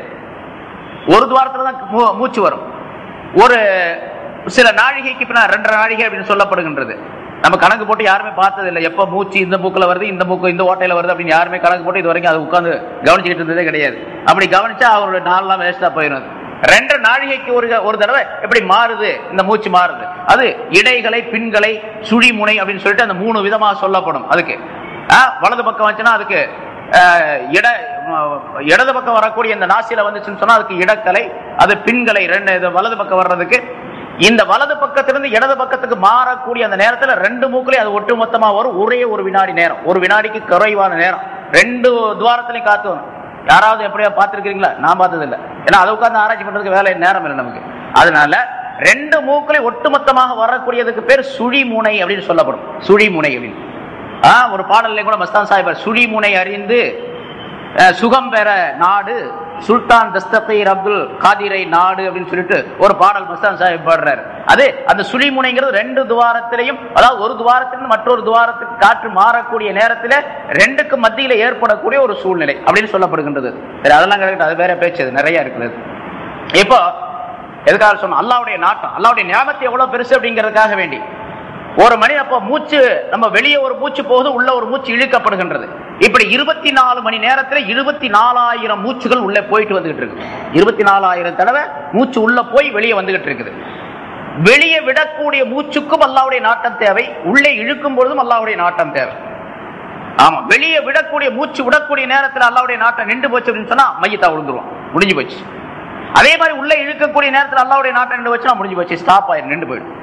ஒரு துவாரத்துல தான் மூ- மூச்சு வரும் ஒரு சில நாழிகைக்கு பின்ன ரெண்டரை நாழிகை அப்படின்னு சொல்லப்படுகின்றது நம்ம கணக்கு போட்டு யாருமே பார்த்தது இல்லை எப்ப மூச்சு இந்த மூக்குல வருது இந்த மூக்கு இந்த ஓட்டையில வருது அப்படின்னு யாருமே கணக்கு போட்டு இது வரைக்கும் அதை உட்கார்ந்து கவனிச்சுக்கிட்டு இருந்ததே கிடையாது அப்படி கவனிச்சா அவரோட நாளெல்லாம் வேஸ்டா போயிடும் ரெண்டு நாழிகைக்கு ஒரு ஒரு தடவை எப்படி மாறுது இந்த மூச்சு மாறுது அது இடைகளை பின்களை சுழிமுனை அப்படின்னு சொல்லிட்டு அந்த மூணு விதமா சொல்லப்படும் அதுக்கு ஆ, வலது பக்கம் வந்துச்சுன்னா அதுக்கு அஹ், இட அஹ், இடது பக்கம் வரக்கூடிய இந்த நாசியில வந்துச்சுன்னு சொன்னா அதுக்கு இடக்கலை அது பின்களை ரெண்டு இது வலது பக்கம் வர்றதுக்கு இந்த வலது பக்கத்திலிருந்து இடது பக்கத்துக்கு மாறக்கூடிய அந்த நேரத்துல ரெண்டு மூக்குலயும் அது ஒட்டு மொத்தமா வரும் ஒரே ஒரு வினாடி நேரம் ஒரு வினாடிக்கு குறைவான நேரம் ரெண்டு துவாரத்திலையும் காத்து வரும் யாராவது எப்படியா பார்த்திருக்கீங்களா நான் பார்த்தது இல்லை ஏன்னா அதை உட்கார்ந்து ஆராய்ச்சி பண்றதுக்கு வேலை நேரம் இல்லை நமக்கு அதனால ரெண்டு மூக்களையும் ஒட்டுமொத்தமாக வரக்கூடியதுக்கு பேர் சுழிமுனை அப்படின்னு சொல்லப்படும் சுழிமுனை அப்படின்னு ஆ, ஒரு பாடல்ல கூட மஸ்தான் சாஹிபர் சுழிமுனை அறிந்து அஹ், சுகம் பெற நாடு சுல்தான் தஸ்தகீர் அப்துல் காதிரை நாடு அப்படின்னு சொல்லிட்டு ஒரு பாடல் மஸ்தான் சாஹிப் பாடுறாரு அது அந்த சுழிமுனைங்கிறது ரெண்டு துவாரத்திலையும் அதாவது ஒரு துவாரத்திலிருந்து மற்றொரு துவாரத்துக்கு காற்று மாறக்கூடிய நேரத்தில் ரெண்டுக்கு மத்தியில ஏற்படக்கூடிய ஒரு சூழ்நிலை அப்படின்னு சொல்லப்படுகின்றது சரி அதெல்லாம் கிடையாது அது வேற பேச்சு அது நிறைய இருக்கிறது இப்போ எதுக்காக சொன்னோம் அல்லாவுடைய நாட்டம் அல்லாவுடைய ஞாபகத்தை எவ்வளவு பெருசு அப்படிங்கிறதுக்காக வேண்டி ஒரு மணி அப்போ மூச்சு நம்ம வெளியே ஒரு மூச்சு போகுது உள்ள ஒரு மூச்சு இழுக்கப்படுகின்றது இப்படி இருபத்தி நாலு மணி நேரத்துல இருபத்தி நாலாயிரம் மூச்சுகள் உள்ளே போயிட்டு வந்துகிட்டு இருக்கு இருபத்தி நாலாயிரம் தடவை மூச்சு உள்ள போய் வெளியே வந்துகிட்டு இருக்குது வெளியே விடக்கூடிய மூச்சுக்கும் அல்லாவுடைய நாட்டம் தேவை உள்ளே இழுக்கும் பொழுதும் அல்லாவுடைய நாட்டம் தேவை ஆமா வெளியே விடக்கூடிய மூச்சு விடக்கூடிய நேரத்துல அல்லாவுடைய நாட்டம் நின்று போச்சு அப்படின்னு சொன்னா மையத்தா விழுந்துருவான் முடிஞ்சு போச்சு அதே மாதிரி உள்ள இழுக்கக்கூடிய நேரத்துல அல்லாவுடைய நாட்டம் நின்று போச்சுன்னா முடிஞ்சு போச்சு ஸ்டாப் ஆயிரும் நின்று போயிடும்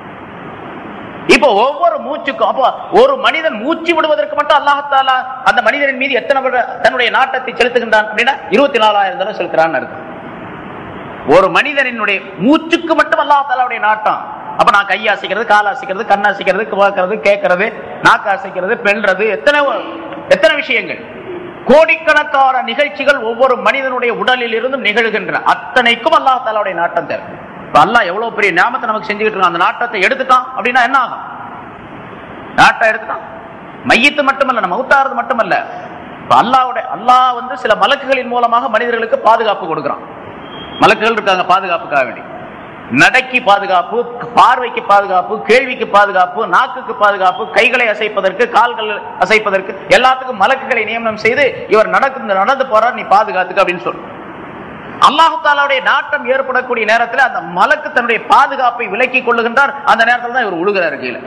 இப்போ ஒவ்வொரு மூச்சுக்கும் அப்போ ஒரு மனிதன் மூச்சு விடுவதற்கு மட்டும் அல்லாஹாலா அந்த மனிதனின் மீது எத்தனை விட- தன்னுடைய நாட்டத்தை செலுத்துகின்றான் அப்படின்னா இருபத்தி நாலாயிரம் தடவை செலுத்துறான்னு அர்த்தம் ஒரு மனிதனினுடைய மூச்சுக்கு மட்டும் அல்லாஹாலாவுடைய நாட்டம் அப்ப நான் கை அசைக்கிறது கால் அசைக்கிறது கண் அசைக்கிறது பார்க்கறது கேட்கறது நாக்கு அசைக்கிறது பெண்றது எத்தனை எத்தனை விஷயங்கள் கோடிக்கணக்கான நிகழ்ச்சிகள் ஒவ்வொரு மனிதனுடைய உடலில் இருந்தும் நிகழ்கின்றன அத்தனைக்கும் அல்லாஹ் தாலாவுடைய நாட்டம் தேவை இப்ப அல்லாஹ் எவ்வளவு பெரிய ஞாபகத்தை நமக்கு செஞ்சுக்கிட்டு இருக்கான் அந்த நாட்டத்தை எடுத்துட்டான் அப்படின்னா என்ன ஆகும் நாட்டம் எடுத்துட்டான் மையத்து மட்டுமல்ல நம்ம மவுத்தாறது மட்டுமல்ல இப்ப அல்லாவுடைய அல்லாஹ் வந்து சில மலக்குகளின் மூலமாக மனிதர்களுக்கு பாதுகாப்பு கொடுக்கிறான் மலக்குகள் இருக்காங்க பாதுகாப்புக்காக வேண்டி நடைக்கு பாதுகாப்பு பார்வைக்கு பாதுகாப்பு கேள்விக்கு பாதுகாப்பு நாக்குக்கு பாதுகாப்பு கைகளை அசைப்பதற்கு கால்கள் அசைப்பதற்கு எல்லாத்துக்கும் மலக்குகளை நியமனம் செய்து இவர் நடக்கு நடந்து போறார் நீ பாதுகாத்துக்க அப்படின்னு சொல்லு அல்லாஹு தாலாவுடைய நாட்டம் ஏற்படக்கூடிய நேரத்தில் அந்த மலக்கு தன்னுடைய பாதுகாப்பை விலக்கி கொள்ளுகின்றார் அந்த நேரத்தில் தான் இவர் உழுகிறார் கீழே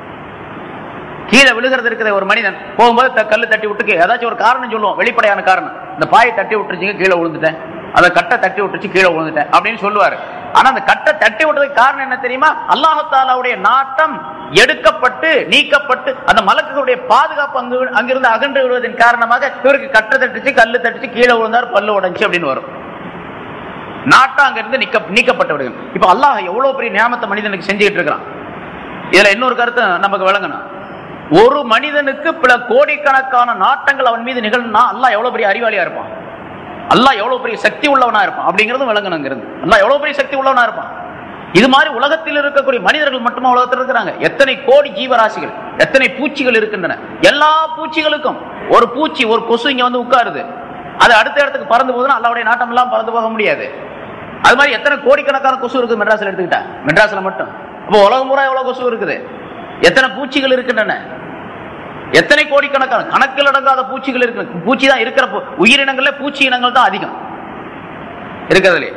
கீழே விழுகிறது இருக்கிற ஒரு மனிதன் போகும்போது த- கல்லு தட்டி விட்டு ஏதாச்சும் ஒரு காரணம் சொல்லுவோம் வெளிப்படையான காரணம் இந்த பாயை தட்டி விட்டுருச்சுங்க கீழே விழுந்துட்டேன் அந்த கட்டை தட்டி விட்டுருச்சு கீழே விழுந்துட்டேன் அப்படின்னு சொல்லுவாரு ஆனா அந்த கட்டை தட்டி விட்டதுக்கு காரணம் என்ன தெரியுமா அல்லாஹாலாவுடைய நாட்டம் எடுக்கப்பட்டு நீக்கப்பட்டு அந்த மலக்குகளுடைய பாதுகாப்பு அங்கு அங்கிருந்து அகன்று விடுவதன் காரணமாக இவருக்கு கட்டை தட்டுச்சு கல்லு தட்டுச்சு கீழே விழுந்தார் பல்லு உடைஞ்சு அப்படின்னு வரும் நாட்டம் அங்கிருந்து நீக்க நீக்கப்பட்டு விடுகிறது இப்ப அல்லாஹ் எவ்வளவு பெரிய நியாமத்தை மனிதனுக்கு செஞ்சுக்கிட்டு இருக்கிறான் இதுல இன்னொரு கருத்து நமக்கு விளங்கணும் ஒரு மனிதனுக்கு பல கோடிக்கணக்கான நாட்டங்கள் அவன் மீது நிகழ்னா அல்லாஹ் எவ்வளவு பெரிய அறிவாளியா இருப்பான் அல்லாஹ் எவ்வளவு பெரிய சக்தி உள்ளவனா இருப்பான் அப்படிங்கிறதும் விளங்கணுங்கிறது அல்லாஹ் எவ்வளவு பெரிய சக்தி உள்ளவனா இருப்பான் இது மாதிரி உலகத்தில் இருக்கக்கூடிய மனிதர்கள் மட்டுமா உலகத்தில் இருக்கிறாங்க எத்தனை கோடி ஜீவராசிகள் எத்தனை பூச்சிகள் இருக்கின்றன எல்லா பூச்சிகளுக்கும் ஒரு பூச்சி ஒரு கொசு இங்க வந்து உட்காருது அது அடுத்த இடத்துக்கு பறந்து போகுதுன்னா அல்லாவுடைய நாட்டம் எல்லாம் பறந்து போக முடியாது அது மாதிரி எத்தனை கோடிக்கணக்கான கொசு இருக்கு மெட்ராஸ்ல எடுத்துக்கிட்டா மெட்ராஸ்ல மட்டும் அப்போ உலகம் பூரா எவ்வளவு கொசு இருக்குது எத்தனை பூச்சிகள் இருக்கின்றன எத்தனை கோடிக்கணக்கான கணக்கில் அடங்காத பூச்சிகள் இருக்கு பூச்சி தான் இருக்கிற பூ- உயிரினங்கள்ல பூச்சி இனங்கள் தான் அதிகம் இருக்கிறதுலே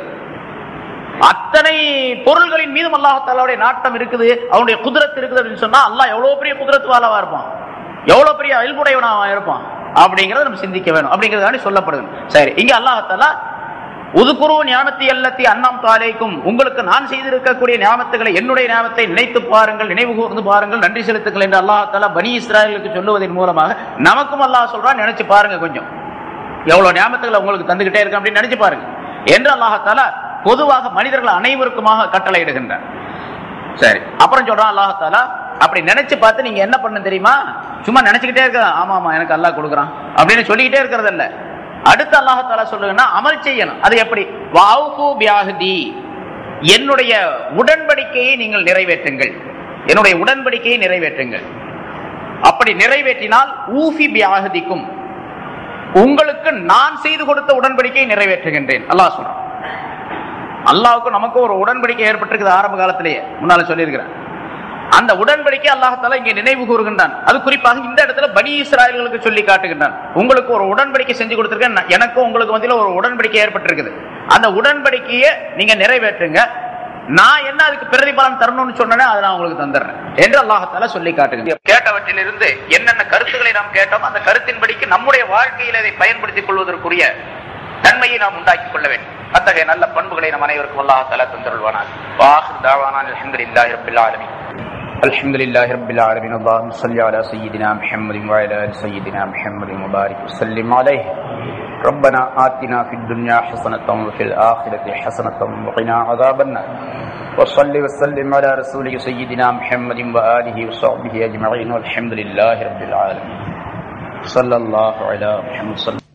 அத்தனை பொருள்களின் மீதும் அல்லாஹாலாவுடைய நாட்டம் இருக்குது அவனுடைய குதிரத்து இருக்குது அப்படின்னு சொன்னா அல்லாஹ் எவ்வளவு பெரிய குதிரத்து வாழவா இருப்பான் எவ்வளவு பெரிய அயல்புடையவனாக இருப்பான் அப்படிங்கறத நம்ம சிந்திக்க வேணும் அப்படிங்கறதாண்டி சொல்லப்படுது சரி இங்க அல்லாஹாலா உதுகுரு ஞானத்தி அல்லத்தி அன்னம் தாலேக்கும் உங்களுக்கு நான் செய்திருக்கக்கூடிய ஞாபகத்துகளை என்னுடைய ஞாபகத்தை நினைத்து பாருங்கள் நினைவு கூர்ந்து பாருங்கள் நன்றி செலுத்துங்கள் என்று அல்லாஹாலா பனி இஸ்ராயலுக்கு சொல்லுவதன் மூலமாக நமக்கும் அல்லாஹ் சொல்றான் நினைச்சு பாருங்க கொஞ்சம் எவ்வளவு ஞாபகத்துகளை உங்களுக்கு தந்துகிட்டே இருக்கு அப்படின்னு நினைச்சு பாருங்க என்று அல்லாஹாலா பொதுவாக மனிதர்கள் அனைவருக்குமாக கட்டளையிடுகின்றார் சரி அப்புறம் சொல்றான் அல்லாஹாலா அப்படி நினைச்சு பார்த்து நீங்க என்ன பண்ண தெரியுமா சும்மா நினைச்சுக்கிட்டே இருக்க ஆமா ஆமா எனக்கு அல்லாஹ் கொடுக்குறான் அப்படின்னு சொல்லிக்கிட்டே இருக்கிறது இல்ல அடுத்து அல்லாஹாலா சொல்லுங்கன்னா அமல் செய்யணும் அது எப்படி வஅஃபு பிஅஹ்தி. என்னுடைய உடன்படிக்கையை நீங்கள் நிறைவேற்றுங்கள் என்னுடைய உடன்படிக்கையை நிறைவேற்றுங்கள் அப்படி நிறைவேற்றினால் ஊஃபி பியாகதிக்கும் உங்களுக்கு நான் செய்து கொடுத்த உடன்படிக்கையை நிறைவேற்றுகின்றேன் அல்லாஹ் சொல்றான் அல்லாவுக்கும் நமக்கும் ஒரு உடன்படிக்கை ஏற்பட்டிருக்குது ஆரம்ப காலத்திலேயே முன்னால சொல்லியிருக்கிறேன் அந்த உடன்படிக்கை அல்லாஹால இங்கே நினைவு கூறுகின்றான் அது குறிப்பாக இந்த இடத்துல பனி இஸ்ராயல்களுக்கு சொல்லி காட்டுகின்றான் உங்களுக்கு ஒரு உடன்படிக்கை செஞ்சு கொடுத்திருக்கேன் நான் எனக்கும் உங்களுக்கு மத்தியில ஒரு உடன்படிக்கை ஏற்பட்டிருக்குது அந்த உடன்படிக்கையை நீங்க நிறைவேற்றுங்க நான் என்ன அதுக்கு பிரதிபலன் தரணும்னு சொன்னேனே அதை நான் உங்களுக்கு தந்துடுறேன் என்று அல்லாஹால சொல்லி காட்டுகிறேன் கேட்டவற்றிலிருந்து என்னென்ன கருத்துக்களை நாம் கேட்டோம் அந்த கருத்தின்படிக்கு நம்முடைய வாழ்க்கையில் அதை பயன்படுத்திக் கொள்வதற்குரிய தன்மையை நாம் உண்டாக்கிக் கொள்ள வேண்டும் அத்தகைய நல்ல பண்புகளை நம் அனைவருக்கும் அல்லாஹ் தலா தந்தருள்வானார் வாஹிர் தாவானான் அல்ஹம்துலில்லாஹி ரப்பில் ஆலமீன் الحمد لله رب العالمين اللهم صل على سيدنا محمد وعلى ال سيدنا محمد وبارك وسلم عليه ربنا آتنا في الدنيا حسنة وفي الآخرة حسنة وقنا عذاب النار وصل وسلم على رسولك سيدنا محمد وآله وصحبه أجمعين والحمد لله رب العالمين صلى الله على محمد صلى